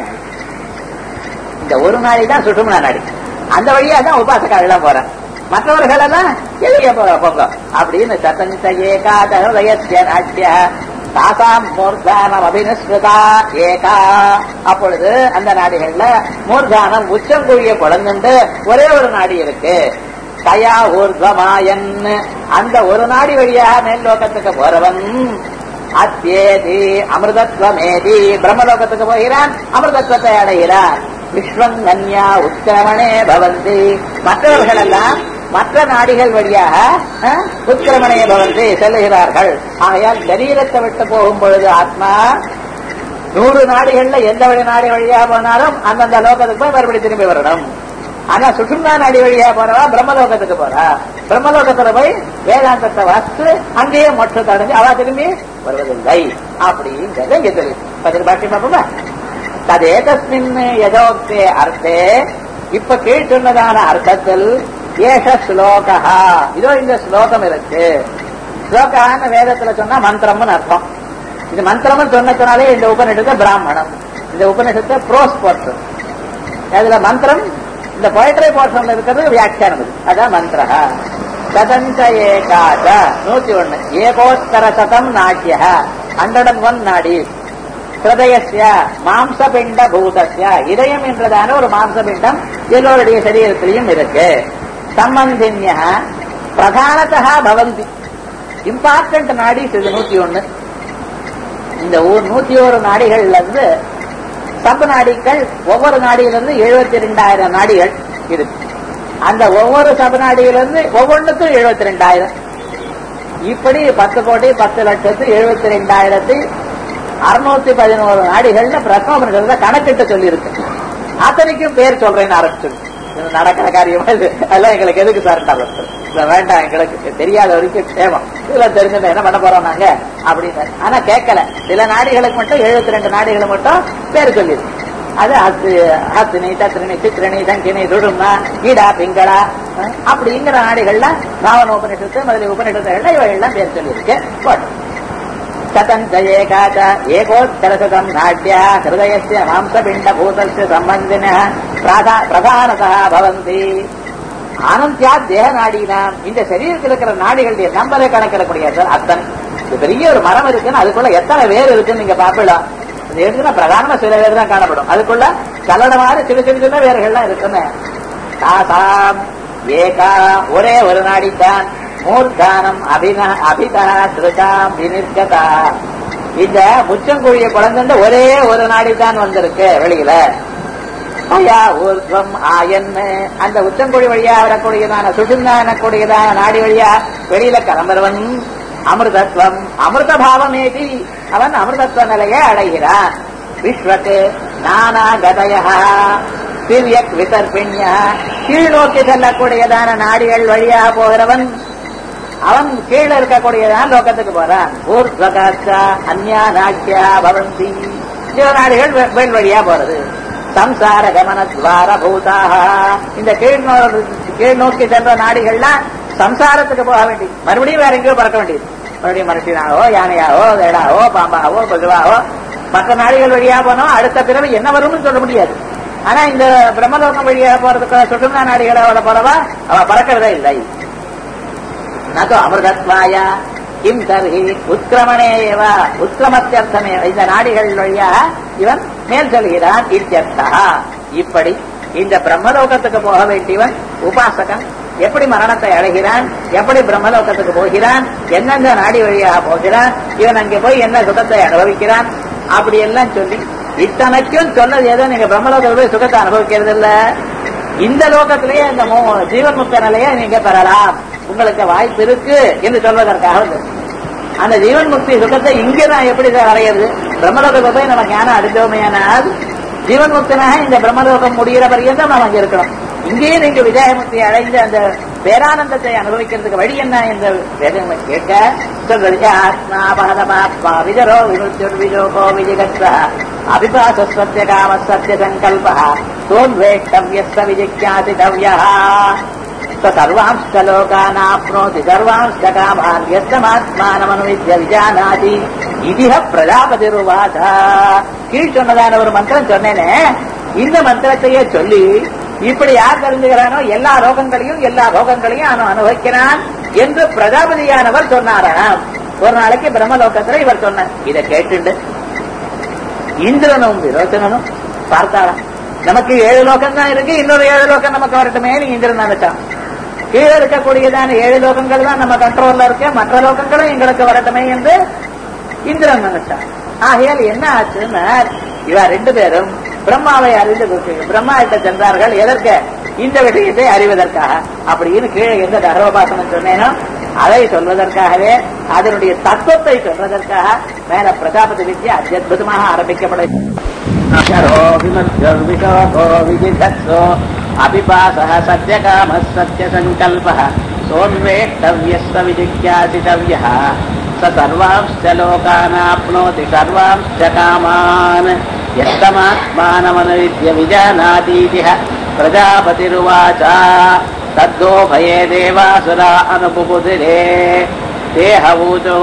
இந்த ஒரு நாடி தான் சுற்றுமணா நாடி அந்த வழியா தான் உபாசக்காரர்கள் எல்லாம் போறேன் மற்றவர்கள் எல்லாம் எதிரியா போற போங்க அப்படின்னு சதந்த ஏகாத ஹிருதயஸ்ய நாட்டிய தாசாம் மூர்தானம் அபினஸ்ருதா ஏகா அப்பொழுது அந்த நாடிகள்ல மூர்தானம் உச்சங்குழிய குழந்துண்டு ஒரே ஒரு நாடி இருக்கு தயா ஊர்வமாயன் அந்த ஒரு நாடி வழியாக மேல் லோகத்துக்கு போறவன் அத்தேதி அமிர்தத்வமேதி பிரம்மலோகத்துக்கு போகிறான் அமிர்தத்வத்தை அடைகிறான் விஸ்வம் கன்யா உத்திரமணே பவந்தி மற்றவர்கள் எல்லாம் மற்ற நாடிகள் வழியாக அஹ், உத்திரமணே பவந்தி செல்லுகிறார்கள் ஆகையால் சரீரத்தை விட்டு போகும் பொழுது ஆத்மா நூறு நாடுகள்ல எந்த வழி நாடு வழியா போனாலும் அந்தந்த லோகத்துக்கு போய் மறுபடியும் திரும்பி வரணும் ஆனா சுற்றுலா நாடி வழியா போறவா பிரம்மலோகத்துக்கு போறா பிரம்மலோகத்துல போய் வேதாந்தத்தை வாசித்து அங்கேயே மொட்டத்தை அடைஞ்சு அவ திரும்பி வருவதில்லை அப்படிங்கிறத இங்க தெரியும் பதில் பாட்டி பார்ப்போமா ததேதஸ்மின் யதோக்தே அர்த்தே இப்ப கீழ் சொன்னதான அர்த்தத்தில் ஏஷ ஸ்லோகா இதோ இந்த ஸ்லோகம் இருக்கு ஸ்லோகான்னு வேதத்துல சொன்னா மந்திரம்னு அர்த்தம் இது மந்திரம்னு சொன்னதுனாலே இந்த உபநிஷத்தை பிராமணம் இந்த உபநிஷத்தை ப்ரோஸ் போர்ஷன் அதுல மந்திரம் இந்த பொயட்ரி போர்ஷன்ல இருக்கிறது வியாக்கியானம் இது. அதான் மந்திர சதஞ்ச ஏகாத நூத்தி ஒண்ணு ஏகோத்தர சதம் நாட்டிய ஹண்ட்ரட் அண்ட் ஒன் நாடி ஹிருதயஸ்ய மாம்சபிண்ட பூதஸ்ய இதயம் என்றதான ஒரு மாம்சபிண்டம் எல்லோருடைய சரீரத்திலையும் இருக்கு சம்பந்தின்ய பிரதானத்தா பவந்தி இம்பார்ட்டன்ட் நாடி இது நூத்தி ஒண்ணு இந்த ஊர் நூத்தி ஒரு நாடிகள்ல இருந்து சப் நாடிகள் ஒவ்வொரு நாடியிலிருந்து எழுபத்தி ரெண்டாயிரம் நாடிகள் இருக்கு அந்த ஒவ்வொரு சப நாடியிலிருந்து ஒவ்வொன்றுக்கும் எழுபத்தி ரெண்டாயிரம் இப்படி பத்து கோடி பத்து லட்சத்து எழுபத்தி ரெண்டாயிரத்தி அறுநூத்தி பதினோரு நாடிகள்னு பிரசவ கணக்கிட்டு சொல்லியிருக்கு அத்தனைக்கும் பேர் சொல்றேன்னு ஆரம்பிச்சிருக்கு இது நடக்கிற காரியமா இது அதெல்லாம் எங்களுக்கு எதுக்கு சார் இல்ல வேண்டாம் எங்களுக்கு தெரியாத வரைக்கும் சேவம் இதுல தெரிஞ்சது என்ன பண்ண போறோம் நாங்க அப்படின்னு ஆனா கேட்கல சில நாடிகளுக்கு மட்டும் எழுபத்தி ரெண்டு நாடிகளுக்கு மட்டும் பேர் சொல்லியிருக்கு அது அத்து அத்தினி தத்தினி சித்திரணி சங்கினி துடுமா ஈடா பிங்களா அஹ், அப்படிங்கிற நாடுகள்ல ராவண உபநிஷத்து முதலிய உபநிஷத்துகள்ல இவைகள்லாம் பேர் சொல்லியிருக்கு போட்டு சதந்த ஏகாச்ச ஏகோத்தரசதம் நாட்டிய ஹிருதயஸ்ய மாம்சபிண்டபூதஸ்ய சம்பந்தின பிரதானதா பவந்தி ஆனந்தியா தேக நாடினாம் இந்த சரீரத்தில் இருக்கிற நாடிகளுடைய நம்பரை கணக்கிடக்கூடிய சார் அத்தனை இது பெரிய ஒரு மரம் இருக்குன்னு அதுக்குள்ள எத்தனை வேர் இருக்குன்னு நீங்க பாப்பிடலாம் இது எடுத்துனா பிரதானமா சில வேர் தான் காணப்படும் அதுக்குள்ள கலட மாதிரி சில சின்ன சின்ன வேர்கள்லாம் இருக்குன்னு தாசாம் ஏகா ஒரே ஒரு நாடித்தான் மூர்தானம் அபின அபிதா திருதாம் வினிர்கதா இந்த முச்சங்குழிய குழந்தை ஒரே ஒரு நாடித்தான் வந்திருக்கு வெளியில அயா ஊர்வம் ஆயன்னு அந்த உச்சங்குழி வழியா வரக்கூடியதான சுசுந்தானக்கூடியதான நாடி வழியா வெளியில கிளம்புறவன் அமிர்தத்வம் அமிர்த பாவமேதி அவன் அமிர்தத்துவ நிலையை அடைகிறான் விஸ்வக்கு நானா கதய திவ்யக் விதர்பிண்ய கீழ் நோக்கி செல்லக்கூடியதான நாடிகள் வழியாக போகிறவன் அவன் கீழே இருக்கக்கூடியதான் லோகத்துக்கு போறான் ஊர்வகாச்சா அந்யா நாட்யா பவந்தி சில நாடுகள் வெ- மேல் வழியா போறது சம்சார கமன துவார பூதாக இந்த கீழ் நோ- கீழ் நோக்கி சென்ற நாடுகள்லாம் சம்சாரத்துக்கு போக வேண்டியது மறுபடியும் வேற எங்கேயோ பறக்க வேண்டியது மறுபடியும் மனுஷனாவோ யானையாவோ வேடாவோ பாம்பாவோ கொழுவாவோ மற்ற நாடுகள் வழியா போனோம் அடுத்த பிறகு என்ன வரும்னு சொல்ல முடியாது ஆனா இந்த பிரம்மலோகம் வழியாக போறதுக்கு சுற்றுலா நாடுகளை அவளை போறவா அவ பறக்கிறதே இல்லை நது அமிர்தத்வாய கிம் தர்ஹி உத்கிரமணே ஏவ உத்கிரமத்தியர்த்தமே இந்த நாடிகள் வழியாக இவன் மேல் செல்கிறான் இத்தியர்த்தா இப்படி இந்த பிரம்மலோகத்துக்கு போக வேண்டியவன் உபாசகன் எப்படி மரணத்தை அடைகிறான் எப்படி பிரம்மலோகத்துக்கு போகிறான் எந்தெந்த நாடி வழியாக போகிறான் இவன் அங்கே போய் என்ன சுகத்தை அனுபவிக்கிறான் அப்படி எல்லாம் சொல்லி இத்தனைக்கும் சொன்னது ஏதோ நீங்க பிரம்மலோகத்தில் போய் சுகத்தை அனுபவிக்கிறது இல்ல இந்த லோகத்திலேயே இந்த மோ- ஜீவன் முக்த நிலையை நீங்க பெறலாம் உங்களுக்கு வாய்ப்பு இருக்கு என்று சொல்வதற்காக வந்தது. அந்த ஜீவன் முக்தி சுகத்தை இங்கே நான் எப்படி சார் அடையிறது பிரம்மலோகத்தை போய் நம்ம ஞானம் அடைந்தோமையானால் ஜீவன் முக்தனாக இந்த பிரம்மலோகம் முடிகிற பரியந்தம் நாம் அங்க இருக்கணும் இங்கேயே நீங்க விஜயமுக்தி அடைந்து அந்த பேரானந்தத்தை அனுபவிக்கிறதுக்கு வழி என்ன என்று வேதம் கேட்க சொல்றது ஆத்மா பகதமாத்மா விஜரோ விருத்திர் விஜோகோ விஜிகத்வ அபிபாச சத்திய காம சத்திய சங்கல்ப சோன்வேஷ்டவ்யஸ்த விஜிக்யாசிதவ்யா சர்வாம்ஸ்த லோகானாப்னோதி சர்வாம்ஸ்த காமான் எத்தமாத்மானமனுவித்ய விஜானாதி இதிக பிரஜாபதிருவாத கீழ் சொன்னதான ஒரு மந்திரம் சொன்னேனே இந்த மந்திரத்தையே சொல்லி இப்படி யார் தெரிஞ்சுக்கிறானோ எல்லா லோகங்களையும் எல்லா போகங்களையும் அவன் அனுபவிக்கிறான் என்று பிரஜாபதியானவர் சொன்னாராம் ஒரு நாளைக்கு பிரம்மலோகத்துல இவர் சொன்னார் இதை கேட்டுண்டு இந்திரனும் விரோச்சனனும் பார்த்தாராம் நமக்கு ஏழு லோகம் தான் இருக்கு இன்னொரு ஏழு லோகம் நமக்கு வரட்டுமே நீ இந்திரன் நினைச்சான் கீழே இருக்கக்கூடியதான ஏழு லோகங்கள் தான் நம்ம கண்ட்ரோல்ல இருக்க மற்ற லோகங்களும் எங்களுக்கு வரட்டுமே என்று இந்திரன் நினைச்சான் ஆகையால் என்ன ஆச்சுன்னா இவ ரெண்டு பேரும் பிரம்மாவை அறிந்து கொண்டு பிரம்மா கிட்ட சென்றார்கள் எதற்கு இந்த விஷயத்தை அறிவதற்காக அப்படின்னு கீழே எந்த தர்மபாசனம் சொன்னேனோ அதை சொல்வதற்காகவே அதனுடைய தத்துவத்தை சொல்வதற்காக மேல பிரஜாபதி வித்யா அத்தியுதமாக ஆரம்பிக்கப்படும் அகரோ விமர்சோ விஜிதத்சோ அபிபாசः சத்யகாமः சத்யசங்கல்பः சோன்வேஷ்டவ்யஸ்த விஜிக்யாசிதவ்யः स सर्वांश्च लोकानाप्नोति सर्वांश्च कामान् यस्तमात्मानमनुविद्य विजानातीतिह प्रजापतिरुवाच तद्दोभये देवासुरा अनुपुबुधिरे देहवूचो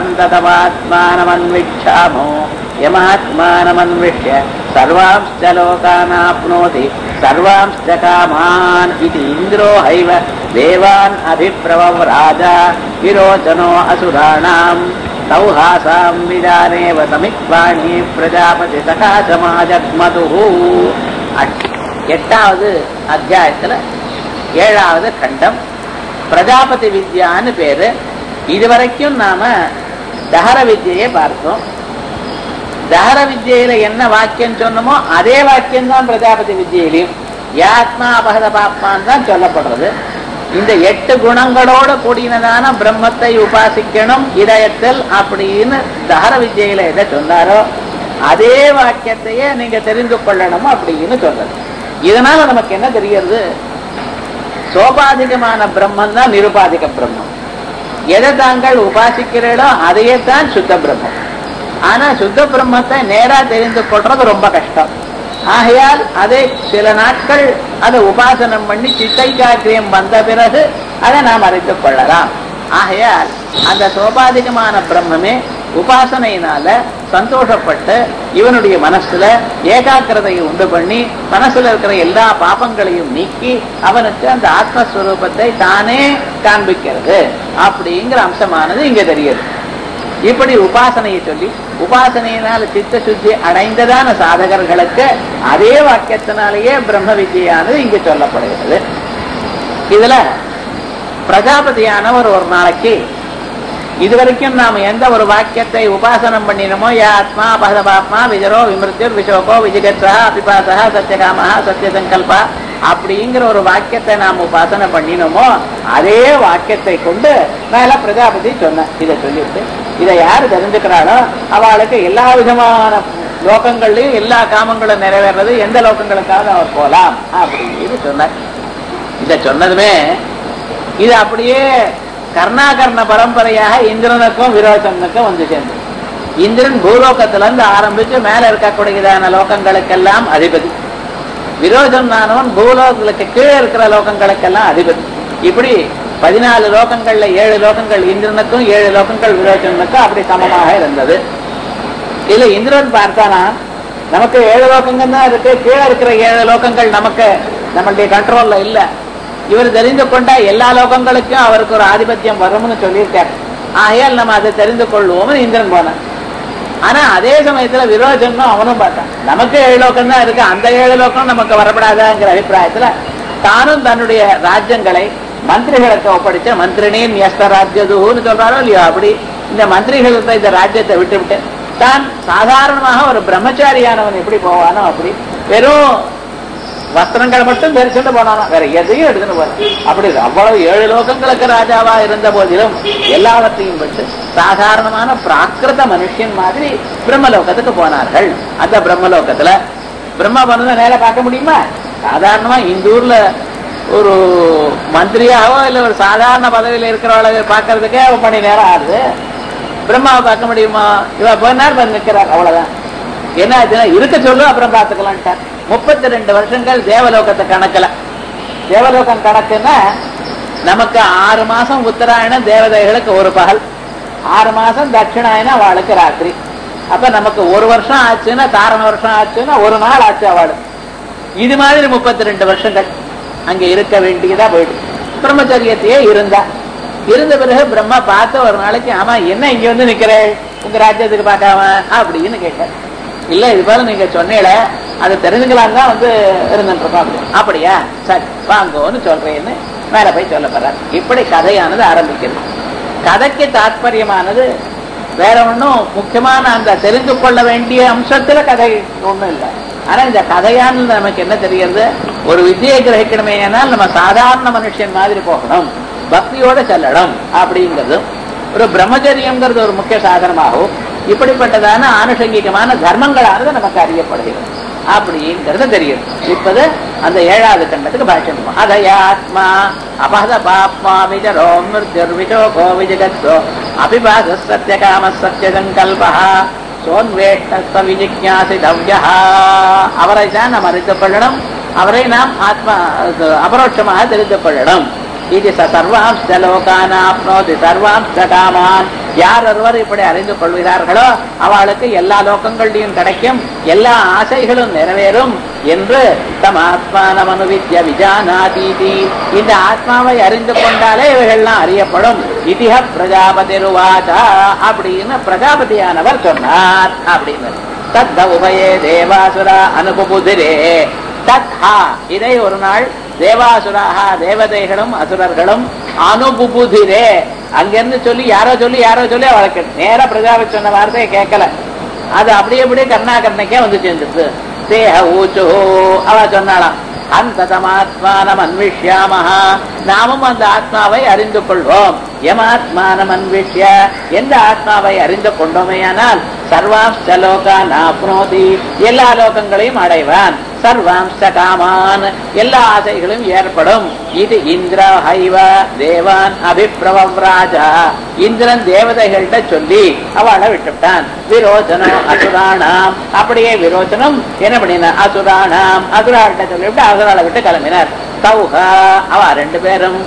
हन्ततमात्मानमन्विच्छामो यमात्मानमन्विष्य सर्वांश्च लोकानाप्नोति सर्वांश्च कामान् इति इन्द्रो हैव देवान् अभिप्रवव राजा विरोचनो असुराणाम् तौ हासाम् विदानेव समिक्वाणी प्रजापति सकाशमाजग्मதுः எட்டாவது அத்தியாயத்துல ஏழாவது கண்டம் பிரஜாபதி வித்யான்னு பேரு இதுவரைக்கும் நாம தஹர வித்யையை பார்த்தோம் தஹர வித்யில என்ன வாக்கியம் சொன்னமோ அதே வாக்கியம் தான் பிரஜாபதி வித்யிலையும் யாத்மா அபகத பாப்பான் தான் சொல்லப்படுறது இந்த எட்டு குணங்களோட கூடினதான பிரம்மத்தை உபாசிக்கணும் இதயத்தில் அப்படின்னு தஹர வித்யில எதை சொன்னாரோ அதே வாக்கியத்தையே நீங்க தெரிந்து கொள்ளணும் அப்படின்னு சொல்றது இதனால நமக்கு என்ன தெரிகிறது சோபாதிகமான பிரம்மம் தான் நிருபாதிக பிரம்மம் எதை தாங்கள் உபாசிக்கிறீர்களோ அதையே தான் சுத்த பிரம்மம் ஆனா சுத்த பிரம்மத்தை நேரா தெரிந்து கொள்றது ரொம்ப கஷ்டம் ஆகையால் அதை சில நாட்கள் அதை உபாசனம் பண்ணி சித்தைக்காக்கிரியம் வந்த பிறகு அதை நாம் அறிந்து கொள்ளலாம் ஆகையால் அந்த சோபாதிகமான பிரம்மமே உபாசனையினால சந்தோஷப்பட்டு இவனுடைய மனசுல ஏகாக்கிரதையை உண்டு பண்ணி மனசுல இருக்கிற எல்லா பாபங்களையும் நீக்கி அவனுக்கு அந்த ஆத்மஸ்வரூபத்தை தானே காண்பிக்கிறது அப்படிங்கிற அம்சமானது இங்க தெரியுது இப்படி உபாசனையை சொல்லி உபாசனையினால சித்த சுத்தி அடைந்ததான சாதகர்களுக்கு அதே வாக்கியத்தினாலேயே பிரம்ம வித்யானது இங்கு சொல்லப்படுகிறது இதுல பிரஜாபதியானவர் ஒரு நாளைக்கு இதுவரைக்கும் நாம எந்த ஒரு வாக்கியத்தை உபாசனம் பண்ணினோமோ யா ஆத்மா பகதபாத்மா விஜரோ விமிருத்திர் விஷோகோ விஜிகத்ரா அபிபாசா சத்தியகாமா சத்தியசங்கல்பா அப்படிங்கிற ஒரு வாக்கியத்தை நாம் உபாசனை பண்ணினோமோ அதே வாக்கியத்தை கொண்டு மேல பிரஜாபதி சொன்ன இதை சொல்லிட்டு இதை யாரு தெரிஞ்சுக்கிறாளோ அவளுக்கு எல்லா விதமான லோகங்கள்லயும் எல்லா காமங்களும் நிறைவேறது எந்த லோகங்களுக்காக அவர் போலாம் அப்படின்னு சொன்னார் இதை சொன்னதுமே இது அப்படியே கர்ணாகர்ண பரம்பரையாக இந்திரனுக்கும் விரோச்சனுக்கும் வந்து சேர்ந்தது இந்திரன் பூலோகத்துல இருந்து ஆரம்பிச்சு மேல இருக்கக்கூடியதான லோகங்களுக்கெல்லாம் அதிபதி விரோதம் நானவன் பூலோகங்களுக்கு கீழே இருக்கிற லோகங்களுக்கெல்லாம் அதிபதி இப்படி பதினாலு லோகங்கள்ல ஏழு லோகங்கள் இந்திரனுக்கும் ஏழு லோகங்கள் விரோச்சனுக்கும் அப்படி சமமாக இருந்தது இதுல இந்திரன் பார்த்தானா நமக்கு ஏழு லோகங்கள் தான் இருக்கு கீழே இருக்கிற ஏழு லோகங்கள் நமக்கு நம்மளுடைய கண்ட்ரோல்ல இல்ல இவர் தெரிந்து கொண்டா எல்லா லோகங்களுக்கும் அவருக்கு ஒரு ஆதிபத்தியம் வரும்னு சொல்லியிருக்காரு ஆகையால் நம்ம அதை தெரிந்து கொள்வோம்னு இந்திரன் போனான் ஆனா அதே சமயத்துல விரோஜனும் அவனும் பார்த்தான் நமக்கு ஏழு லோகம் தான் இருக்கு அந்த ஏழு லோகம் நமக்கு வரப்படாதாங்கிற அபிப்பிராயத்துல தானும் தன்னுடைய ராஜ்யங்களை மந்திரிகளுக்கு ஒப்படைச்ச மந்திரினின் எஸ்த ராஜ்யதுன்னு சொல்றாரோ இல்லையோ அப்படி இந்த மந்திரிகளுக்கு இந்த ராஜ்யத்தை விட்டு விட்டு தான் சாதாரணமாக ஒரு பிரம்மச்சாரியானவன் எப்படி போவானோ அப்படி வெறும் வஸ்திரங்கள் மட்டும் தரிச்சுட்டு போனானா வேற எதையும் எடுத்துட்டு போல அப்படி இல்லை. அவ்வளவு ஏழு லோகங்களுக்கு ராஜாவா இருந்த போதிலும் எல்லாவற்றையும் விட்டு சாதாரணமான பிராகிருத மனுஷன் மாதிரி பிரம்மலோகத்துக்கு போனார்கள் அந்த பிரம்மலோகத்துல பிரம்மா பண்ணதை நேர பார்க்க முடியுமா சாதாரணமா இந்த ஊர்ல ஒரு மந்திரியாவோ இல்ல ஒரு சாதாரண பதவியில இருக்கிறவளை பார்க்கறதுக்கே ஒரு மணி நேரம் ஆகுது பிரம்மாவை பார்க்க முடியுமா இவ கொஞ்ச நேரம் வந்து நிக்கிறார் அவ்வளவுதான் என்ன ஆச்சுன்னா இருக்க சொல்லு அப்புறம் பார்த்துக்கலான்ட்டார் முப்பத்தி ரெண்டு வருஷங்கள் தேவலோகத்தை கணக்கல தேவலோகம் கணக்குன்னா நமக்கு ஆறு மாசம் உத்தராயணம் தேவதைகளுக்கு ஒரு பகல் ஆறு மாசம் தட்சிணாயனம் அவளுக்கு ராத்திரி அப்ப நமக்கு ஒரு வருஷம் ஆச்சுன்னா தாரண வருஷம் ஆச்சுன்னா ஒரு நாள் ஆச்சு அவளுக்கு இது மாதிரி முப்பத்தி ரெண்டு வருஷங்கள் அங்க இருக்க வேண்டியதா போயிடுச்சு பிரம்மச்சரியத்தையே இருந்தா இருந்த பிறகு பிரம்மா பார்த்து ஒரு நாளைக்கு ஆமா என்ன இங்க வந்து நிக்கிறே உங்க ராஜ்யத்துக்கு பார்க்காம அப்படின்னு கேட்டார் இல்ல இது போல நீங்க சொன்னீல அதை தெரிஞ்சுக்கலாம் தான் வந்து இருந்துருக்கோம் அப்படி அப்படியா சரி வாங்கோன்னு சொல்றேன்னு மேல போய் சொல்ல போறார் இப்படி கதையானது ஆரம்பிக்கிறது கதைக்கு தாற்பயமானது வேற ஒண்ணும் முக்கியமான அந்த தெரிந்து கொள்ள வேண்டிய அம்சத்துல கதை ஒண்ணும் இல்லை ஆனா இந்த கதையானது நமக்கு என்ன தெரிகிறது ஒரு வித்தியை கிரகிக்கணுமே ஆனால் நம்ம சாதாரண மனுஷன் மாதிரி போகணும் பக்தியோட செல்லணும் அப்படிங்கிறது ஒரு பிரம்மச்சரியங்கிறது ஒரு முக்கிய சாதனமாகவும் இப்படிப்பட்டதான ஆனுஷங்கிகமான தர்மங்களானது நமக்கு அறியப்படுகிறது அப்படிங்கிறது தெரியும் இப்பது அந்த ஏழாவது கண்டத்துக்கு பாஷ்யம் அதயாத்மா அபத பாப்மா விஜரோ மிருத்யுர்விஜோகோ விஜகத்தோ அபிபாத சத்திய காம சத்திய சங்கல்பா சோன்வேஷ்ட விஜிஜாசிதவ்யா அவரை தான் நாம் அறிந்து கொள்ளணும் அவரை நாம் ஆத்மா அபரோட்சமாக தெரிந்து கொள்ளணும் இது சர்வாம்ச லோகானாப்னோதி சர்வாம்ச காமான் யார் ஒருவர் இப்படி அறிந்து கொள்கிறார்களோ அவளுக்கு எல்லா லோகங்களையும் கிடைக்கும் எல்லா ஆசைகளும் நிறைவேறும் என்று தம் ஆத்மான மனுவித்ய விஜானாதீதி இந்த ஆத்மாவை அறிந்து கொண்டாலே இவைகள்லாம் அறியப்படும் இதிக பிரஜாபதி ருவாச்சா அப்படின்னு பிரஜாபதியானவர் சொன்னார் அப்படின்னு தத்த உபயே தேவாசுரா அனுபுதிரே தத்ஹா இதை ஒரு நாள் தேவாசுராக தேவதைகளும் அசுரர்களும் அனுபுபுதிரே அங்கிருந்து சொல்லி யாரோ சொல்லி யாரோ சொல்லி அவளுக்கு நேர பிரஜாபதி சொன்ன வார்த்தையை கேட்கல அது அப்படியே அப்படியே கர்ணாகர்ணைக்கே வந்து சேர்ந்துச்சு தேஹ ஊச்சு அவ சொன்னாலாம் அந்த தமாத்மானம் அன்விஷ்யாமஹா நாமும் அந்த ஆத்மாவை அறிந்து கொள்வோம் எமாத்மானம் அன்விஷ்ய எந்த ஆத்மாவை அறிந்து கொண்டோமேயானால் சர்வாம்ச லோகா நாப்னோதி எல்லா லோகங்களையும் அடைவான் சர்வாம்ச காமான் எல்லா ஆசைகளும் ஏற்படும் இது இந்திர ஹைவ தேவான் அபிப்பிரவம் ராஜா இந்திரன் தேவதைகள்கிட்ட சொல்லி அவளை விட்டுவிட்டான் விரோச்சனம் அசுராணாம் அப்படியே விரோச்சனம் என்ன பண்ணின அசுராணாம் அசுராள்கிட்ட சொல்லிவிட்டு அசுராளை விட்டு கிளம்பினார் சௌஹ அவ ரெண்டு பேரும்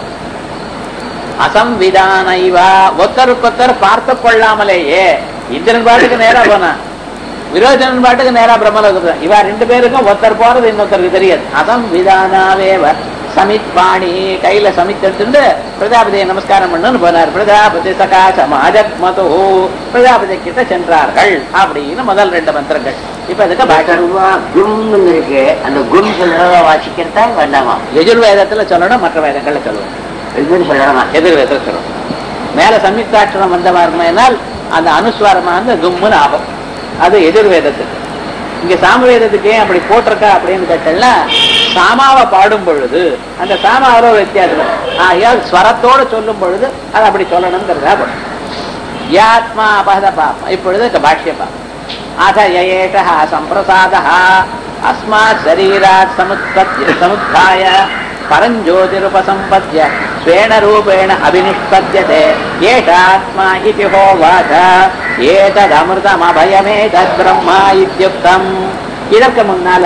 அசம்விதானைவா ஒத்தருக்கொத்தர் பார்த்து கொள்ளாமலேயே இந்திரன் பாட்டுக்கு நேரா போனான் விரோச்சனன் பாட்டுக்கு நேரா பிரம்மலோகத்துல இவ ரெண்டு பேருக்கும் ஒருத்தர் போறது இன்னொருத்தருக்கு தெரியாது அதம் விதானாவேவ சமித் பாணி கையில சமித் எடுத்துட்டு பிரஜாபதியை நமஸ்காரம் பண்ணுன்னு போனார் பிரஜாபதி சகாசம் அஜக்மது பிரஜாபதி கிட்ட சென்றார்கள் அப்படின்னு முதல் ரெண்டு மந்திரங்கள் இப்ப இதுக்கு பாட்டம் சர்வா கும்னு இருக்கு அந்த கும் சொல்றத வாசிக்கிறதா வேண்டாமா எஜுர்வேதத்துல சொல்லணும் மற்ற வேதங்கள்ல சொல்லணும் இதுன்னு சொல்லலாமா எதிர்வேதத்துல சொல்லணும் மேல சம்யுக்தாட்சரம் வந்தமா இருக்குமேனால் அந்த அனுஸ்வாரமாக கும்முன்னு ஆகும் அது எதிர்வேதத்துக்கு இங்க சாமவேதத்துக்கு ஏன் அப்படி போட்டிருக்கா அப்படின்னு கேட்டா சாமாவை பாடும் பொழுது அந்த சாமாவோட ஒரு வித்தியாசம் ஆகையால் ஸ்வரத்தோடு சொல்லும் பொழுது அது அப்படி சொல்லணுங்கிறதா படும் யாத்மா அபகத பாப்பா இப்பொழுது பாஷ்யப்பா அத யேஷ சம்பிரசாத அஸ்மாத் சரீராத் சமுத்பத்ய சமுத்தாய பரஞ்சோதிருபசம்பத்ய ஸ்வேன ரூபேண அபினிஷ்பத்யதே ஏஷாத்மா இதி ஹோவாச ஏததமிருதமபயமேதத் பிரம்மா இத்யுக்தம் இதற்கு முன்னால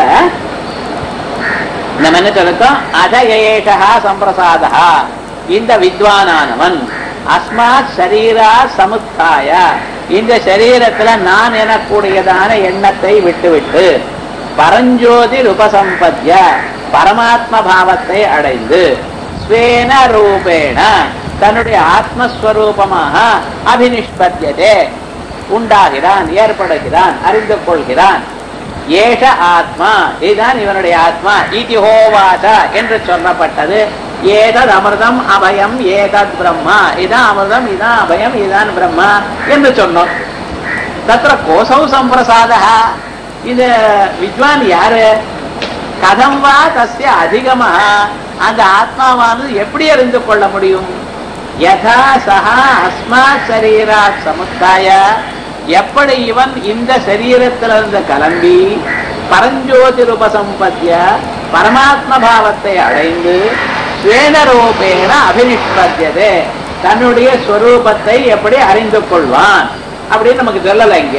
நம்ம என்ன சொல்லிருக்கோம் அதயேஷா சம்பிரசாதா இந்த வித்வானானவன் அஸ்மாத் சரீரா சமுத்தாய இந்த சரீரத்துல நான் எனக்கூடியதான எண்ணத்தை விட்டுவிட்டு பரஞ்சோதி உபசம்பத்ய பரமாத்ம பாவத்தை அடைந்து ஸ்வேன ரூபேண தன்னுடைய ஆத்மஸ்வரூபமாக அபினிஷ்பத்தியதே உண்டாகிறான் ஏற்படுகிறான் அறிந்து கொள்கிறான் ஏஷ ஆத்மா இதுதான் இவனுடைய ஆத்மா இதி ஹோவாச என்று சொல்லப்பட்டது ஏதத் அமிர்தம் அபயம் ஏதத் பிரம்மா இதான் அமிர்தம் இதான் அபயம் இதான் பிரம்மா என்று சொன்னோம் தத்திர கோசௌ சம்பிரசாத இது வித்வான் யாரு கதம் வா தஸ்ய அதிகமா அந்த ஆத்மாவானது எப்படி அறிந்து கொள்ள முடியும் யதா சஹா அஸ்மாத் சரீராத் சமுத்தாய எப்படி இவன் இந்த சரீரத்திலிருந்து கிளம்பி பரஞ்சோதி ரூபசம்பத்திய பரமாத்ம பாவத்தை அடைந்து ஸ்வேனரூபேண அபினிஷ்பத்தியதே தன்னுடைய ஸ்வரூபத்தை எப்படி அறிந்து கொள்வான் அப்படின்னு நமக்கு சொல்லல இங்க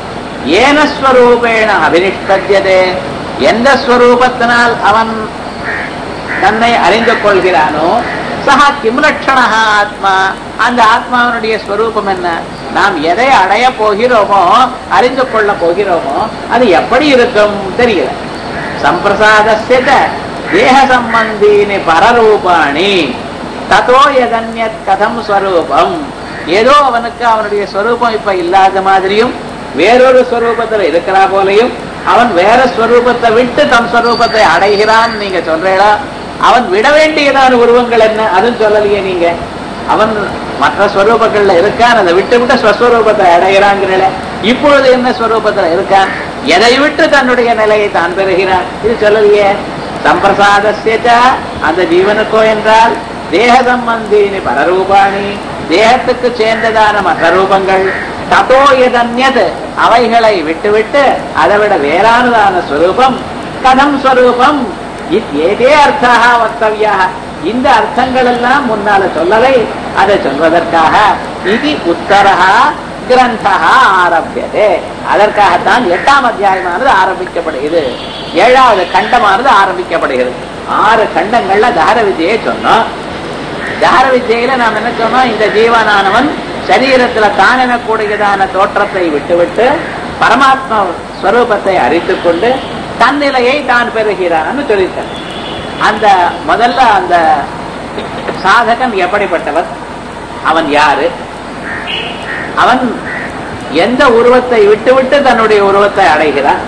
ஏனஸ்வரூபேண அபினிஷ்பத்தியதே எந்த ஸ்வரூபத்தினால் அவன் தன்னை அறிந்து கொள்கிறானோ சஹா கிம் லட்சணா ஆத்மா அந்த ஆத்மாவனுடைய ஸ்வரூபம் என்ன நாம் எதை அடைய போகிறோமோ அறிந்து கொள்ள போகிறோமோ அது எப்படி இருக்கும் தெரியல சம்பிரசாதஸ்ய தேக சம்பந்தீனி பரரூபாணி ததோ எதன்யத் கதம் ஸ்வரூபம் ஏதோ அவனுக்கு அவனுடைய ஸ்வரூபம் இப்ப இல்லாத மாதிரியும் வேறொரு ஸ்வரூபத்துல இருக்கிறா போலையும் அவன் வேற ஸ்வரூபத்தை விட்டு தம் ஸ்வரூபத்தை அடைகிறான் நீங்க சொல்றீங்களா அவன் விட வேண்டியதான உருவங்கள் என்ன அதுவும் சொல்லலையே நீங்க அவன் மற்ற ஸ்வரூபங்கள்ல இருக்கான் அதை விட்டு விட்டு ஸ்வஸ்வரூபத்தை அடைகிறாங்கிறல இப்பொழுது என்ன ஸ்வரூபத்துல இருக்கான் எதை விட்டு தன்னுடைய நிலையை தான் பெறுகிறான் இது சொல்லலையே சம்பிரசாதஸ்யச்ச அந்த ஜீவனுக்கோ என்றால் தேக சம்பந்தினி பரரூபாணி தேகத்துக்கு சேர்ந்ததான மற்ற ரூபங்கள் ததோ எதன்யது அவைகளை விட்டுவிட்டு அதை விட வேறானதான ஸ்வரூபம் கதம் ஸ்வரூபம் ஏதே அர்த்தாக வக்தவியா இந்த அர்த்தங்கள் எல்லாம் முன்னால சொல்லலை அதை சொல்வதற்காக இது உத்தரகா கிரந்தா ஆரம்பியது அதற்காகத்தான் எட்டாம் அத்தியாயமானது ஆரம்பிக்கப்படுகிறது ஏழாவது கண்டமானது ஆரம்பிக்கப்படுகிறது ஆறு கண்டங்கள்ல தகர வித்தியை சொன்னோம் தகர வித்தியில நாம் என்ன சொன்னோம் இந்த ஜீவனானவன் சரீரத்துல தான் எனக்கூடியதான தோற்றத்தை விட்டுவிட்டு பரமாத்மா ஸ்வரூபத்தை அறித்துக் கொண்டு தன்னிலையை தான் பெறுகிறான்னு சொல்லிட்டார் அந்த முதல்ல அந்த சாதகன் எப்படிப்பட்டவன் அவன் யாரு அவன் எந்த உருவத்தை விட்டுவிட்டு தன்னுடைய உருவத்தை அடைகிறான்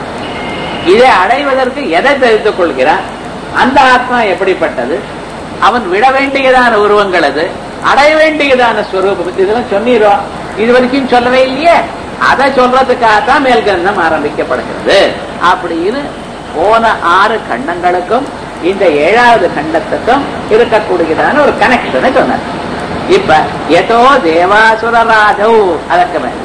இதை அடைவதற்கு எதை தெரிந்து கொள்கிறான் அந்த ஆத்மா எப்படிப்பட்டது அவன் விட வேண்டியதான உருவங்கள் அது அடைய வேண்டியதான ஸ்வரூபம் இதெல்லாம் சொன்னீரோம் இது வரைக்கும் சொல்லவே இல்லையே அதை சொல்றதுக்காகத்தான் மேல்கிரந்தம் ஆரம்பிக்கப்படுகிறது அப்படின்னு போன ஆறு கண்டங்களுக்கும் இந்த ஏழாவது கண்டத்துக்கும் இருக்கக்கூடியதான ஒரு கனெக்ஷனை சொன்னார் இப்ப எதோ தேவாசுரராஜௌ அதற்கு மேல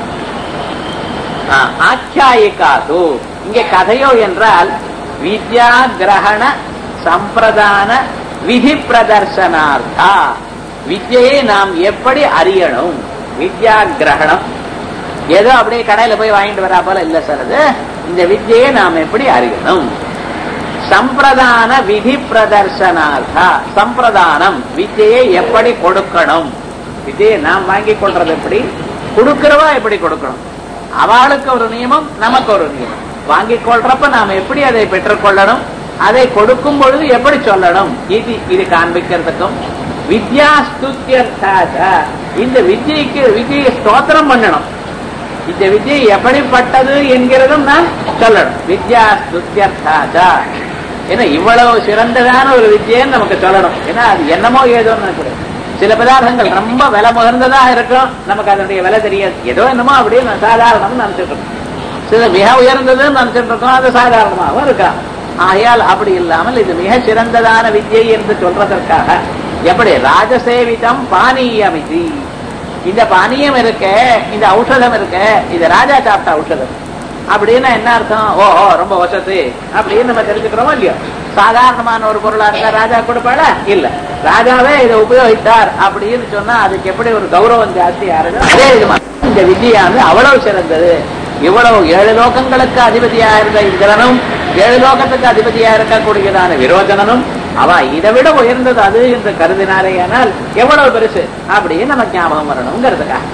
ஆக்கியாயிகாது இங்க கதையோ என்றால் வித்யா கிரகண சம்பிரதான விதி பிரதர்சனார்த்தா வித்யை நாம் எப்படி அறியணும் வித்யா கிரகணம் ஏதோ அப்படியே கடையில போய் வாங்கிட்டு வரா போல இல்ல சார் அது இந்த வித்யை நாம் எப்படி அறியணும் சம்பிரதான விதி பிரதர்சனார்த்தா சம்பிரதானம் வித்யை எப்படி கொடுக்கணும் வித்யை நாம் வாங்கி கொள்றது எப்படி கொடுக்கிறவா எப்படி கொடுக்கணும் அவளுக்கு ஒரு நியமம் நமக்கு ஒரு நியமம் வாங்கி கொள்றப்ப நாம் எப்படி அதை பெற்றுக்கொள்ளணும் அதை கொடுக்கும் பொழுது எப்படி சொல்லணும் இது இது காண்பிக்கிறதுக்கும் வித்யா ஸ்துத்தியர்த்தாக இந்த வித்யைக்கு வித்யை ஸ்தோத்திரம் பண்ணணும் இந்த வித்யை எப்படிப்பட்டது என்கிறதும் நான் சொல்லணும் வித்யா ஸ்துத்தியர்த்தாக ஏன்னா இவ்வளவு சிறந்ததான ஒரு வித்யன்னு நமக்கு சொல்லணும் ஏன்னா அது என்னமோ ஏதோன்னு நினைக்கிறேன் சில பதார்த்தங்கள் ரொம்ப விலை முகர்ந்ததா இருக்கும் நமக்கு அதனுடைய விலை தெரியாது ஏதோ என்னமோ அப்படியே நான் சாதாரணம் நினைச்சிட்டு இருக்கோம் சில மிக உயர்ந்ததுன்னு நினைச்சிட்டு இருக்கோம் அது சாதாரணமாகவும் இருக்கலாம் ஆகையால் அப்படி இல்லாமல் இது மிக சிறந்ததான வித்யை என்று சொல்றதற்காக எப்படி ராஜசேவிதம் பானீயம் இது இந்த பானீயம் இருக்க இந்த ஔஷதம் இருக்க இது ராஜா சாப்பிட்ட ஔஷதம் அப்படின்னா என்ன அர்த்தம் ஓ ஓ ரொம்ப வசதி அப்படின்னு நம்ம தெரிஞ்சுக்கிறோமோ இல்லையோ சாதாரணமான ஒரு பொருளா இருந்தா ராஜா கொடுப்பாளா இல்ல ராஜாவே இதை உபயோகித்தார் அப்படின்னு சொன்னா அதுக்கு எப்படி ஒரு கௌரவம் ஜாஸ்தி ஆறுது அதே இது மாதிரி இந்த வித்யானது அவ்வளவு சிறந்தது இவ்வளவு ஏழு லோகங்களுக்கு அதிபதியா இருந்த இந்திரனும் ஏழு லோகத்துக்கு அதிபதியா இருக்கக்கூடியதான விரோச்சனனும் அவ இதை விட உயர்ந்தது அது என்று கருதினாரேயானால் எவ்வளவு பெருசு அப்படின்னு நம்ம ஞாபகம் வரணுங்கிறதுக்காக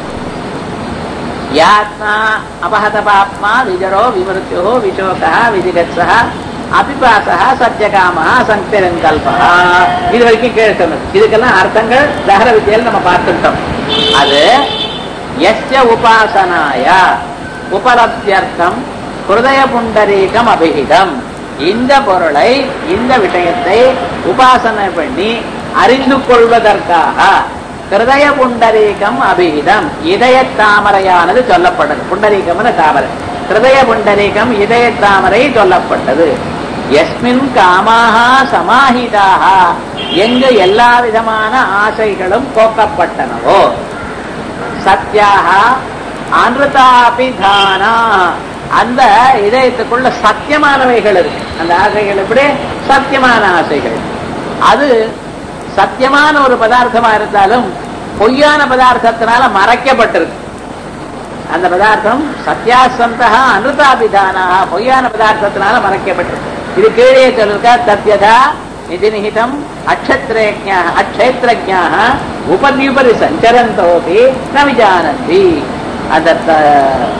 யாத்மா அபஹத பாப்மா விஜரோ விமருத்தியோ விசோகா விதிகத்சா அபிபாசா சத்தியகாமா சங்கரங்கல்பா இது வரைக்கும் கேட்கணும் இதுக்கெல்லாம் அர்த்தங்கள் தகர வித்தியில் நம்ம பார்த்துட்டோம் அது எஸ்ய உபாசனாய உபலப்தியர்த்தம் ஹிருதய புண்டரீகம் அபிஹிதம் இந்த பொருளை இந்த விஷயத்தை உபாசனை பண்ணி அறிந்து கொள்வதற்காக கிருதய புண்டரீகம் அபிகிதம் இதய தாமரையானது சொல்லப்பட்டது புண்டரீகம்னு தாமரை கிருதய புண்டரீகம் இதய தாமரை சொல்லப்பட்டது எஸ்மின் காமாக சமாஹிதாக எங்கு எல்லா விதமான ஆசைகளும் போக்கப்பட்டனவோ சத்யாக அனுதாபிதானா அந்த இதயத்துக்குள்ள சத்தியமானவைகள் இருக்கு அந்த ஆசைகள் எப்படி சத்தியமான ஆசைகள் அது சத்தியமான ஒரு பதார்த்தமா இருந்தாலும் பொய்யான பதார்த்தத்தினால மறைக்கப்பட்டிருக்கு அந்த பதார்த்தம் சத்யாசந்தா அனுதாபிதானாக பொய்யான பதார்த்தத்தினால மறைக்கப்பட்டிருக்கு இது கீழே சொல்லிருக்கா தத்யதா நிதிநிகிதம் அக்ஷத்ரேஜா அக்ஷேத்ரஜாக உபரியுபரி சஞ்சரந்தோபி ந விஜானந்தி அந்த த-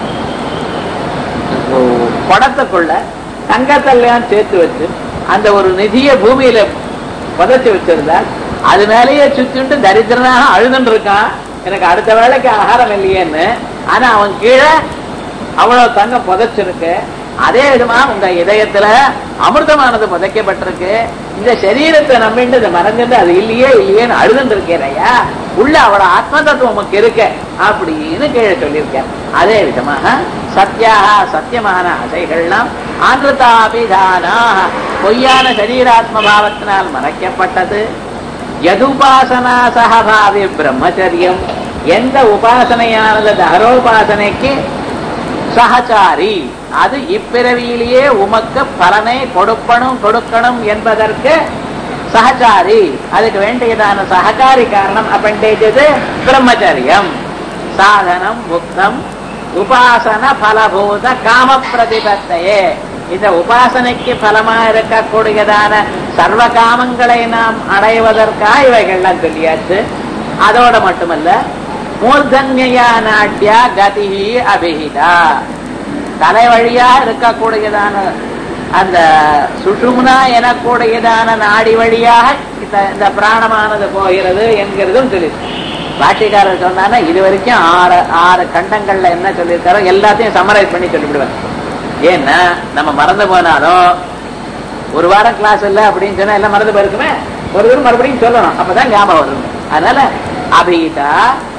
குடத்துக்குள்ள தங்கத்தெல்லாம் சேர்த்து வச்சு அந்த ஒரு நிதிய பூமியில புதைச்சு வச்சிருந்தா அது மேலேயே சுத்திட்டு தரித்திரனாக அழுதுன்னு இருக்கான் எனக்கு அடுத்த வேளைக்கு ஆகாரம் இல்லையேன்னு ஆனா அவன் கீழே அவ்வளவு தங்கம் புதைச்சிருக்கு அதே விதமா உங்க இதயத்துல அமிர்தமானது புதைக்கப்பட்டிருக்கு இந்த சரீரத்தை நம்பிட்டு இதை மறைஞ்சிட்டு அது இல்லையே இல்லையேன்னு அழுதுன்னு இருக்கேனையா உள்ள அவள ஆத்ம தத்துவம் உமக்கு இருக்க அப்படின்னு கீழே சொல்லியிருக்கேன் அதே விதமாக சத்யாக சத்தியமான ஆசைகள்லாம் ஆந்திரதாபிதானா பொய்யான சரீராத்ம பாவத்தினால் மறைக்கப்பட்டது யதுபாசனா சகபாவி பிரம்மச்சரியம் எந்த உபாசனையானது தகரோபாசனைக்கு சகச்சாரி அது இப்பிறவியிலேயே உமக்கு பலனை கொடுப்பணும் கொடுக்கணும் என்பதற்கு சகச்சாரி அதுக்கு வேண்டியதான சககாரி காரணம் அப்பண்டேஜது பிரம்மச்சரியம் சாதனம் முக்தம் உபாசன பலபூத காம பிரதிபத்தையே இந்த உபாசனைக்கு பலமா இருக்கக்கூடியதான சர்வ காமங்களை நாம் அடைவதற்காக இவைகள்லாம் சொல்லியாச்சு அதோட மட்டுமல்ல மூர்தன்யா நாட்டியா கதி அபிஹிதா தலை வழியா இருக்கக்கூடியதான அந்த சுஷும்னா எனக்கூடியதான நாடி வழியாக இந்த- இந்த பிராணமானது போகிறது என்கிறதும் சொல்லி பாட்டிக்காரர் சொன்னான்னா இது வரைக்கும் ஆறு ஆறு கண்டங்கள்ல என்ன சொல்லியிருக்காரோ எல்லாத்தையும் சமரைஸ் பண்ணி சொல்லிவிடுவேன் ஏன்னா நம்ம மறந்து போனாலும் ஒரு வாரம் கிளாஸ் இல்ல அப்படின்னு சொன்னா எல்லாம் மறந்து போயிருக்குமே ஒரு தடவை மறுபடியும் சொல்லணும் அப்பதான் ஞாபகம் வரும் அதனால அபீதா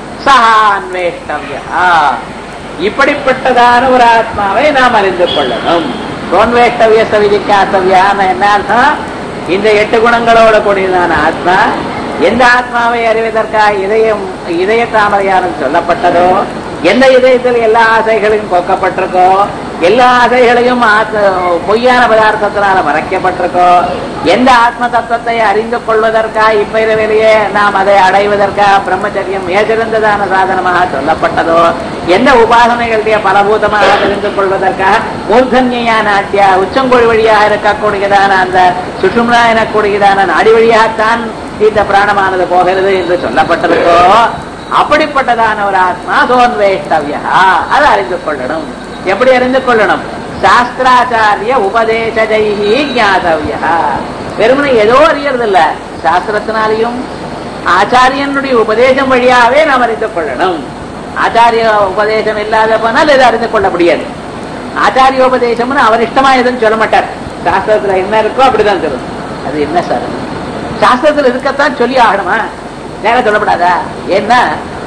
சகான்வேஷ்டவ்யா இப்படிப்பட்டதான ஒரு ஆத்மாவை நாம் அறிந்து கொள்ளணும் சோன்வேஷ்டவிய சவிதிக்காத்தவியான என்ன அர்த்தம் இந்த எட்டு குணங்களோட கூடியதான ஆத்மா எந்த ஆத்மாவை அறிவதற்காக இதயம் இதய தாமரையானம் சொல்லப்பட்டதோ எந்த இதயத்தில் எல்லா ஆசைகளையும் போக்கப்பட்டிருக்கோ எல்லா ஆசைகளையும் ஆத்த- பொய்யான பதார்த்தத்தினால மறைக்கப்பட்டிருக்கோ எந்த ஆத்ம தத்துவத்தை அறிந்து கொள்வதற்காக இப்பிறவிலேயே நாம் அதை அடைவதற்காக பிரம்மச்சரியம் மிகச்சிறந்ததான சாதனமாக சொல்லப்பட்டதோ எந்த உபாசனைகளுடைய பலபூதமாக தெரிந்து கொள்வதற்காக மூர்தன்யா நாட்டியா உச்சங்கொழி வழியாக இருக்கக்கூடியதான அந்த சுஷும்னா எனக்கூடியதான நாடி வழியாகத்தான் இந்த பிராணமானது போகிறது என்று சொல்லப்பட்டிருக்கோ அப்படிப்பட்டதான ஒரு ஆத்மா சோன்வேஷ்டவியா அதை அறிந்து கொள்ளணும் எப்படி அறிந்து கொள்ளணும் சாஸ்திராச்சாரிய உபதேசஜைஹி ஞாதவியா வெறுமனை ஏதோ அறியறது இல்ல சாஸ்திரத்தினாலையும் ஆச்சாரியனுடைய உபதேசம் வழியாவே நாம் அறிந்து கொள்ளணும் ஆச்சாரிய உபதேசம் இல்லாத போனால் இதை அறிந்து கொள்ள முடியாது ஆச்சாரிய உபதேசம்னு அவர் இஷ்டமா எதுவும் சொல்ல மாட்டார் சாஸ்திரத்துல என்ன இருக்கோ அப்படிதான் சொல்லும் அது என்ன சார் சாஸ்திரத்துல இருக்கத்தான் சொல்லி ஆகணுமா நேரம் சொல்லப்படாதா ஏன்னா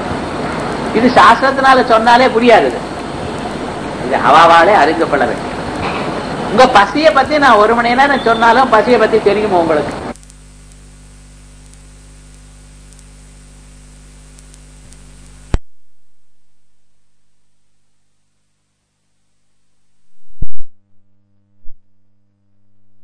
இது சாஸ்திரத்தினால சொன்னாலே புரியாது இது. இது அவாவாலே அறிந்து கொள்ள வேண்டும் உங்க பசியை பத்தி நான் ஒரு மணி நேரம் சொன்னாலும் பசியை பத்தி தெரியுமா உங்களுக்கு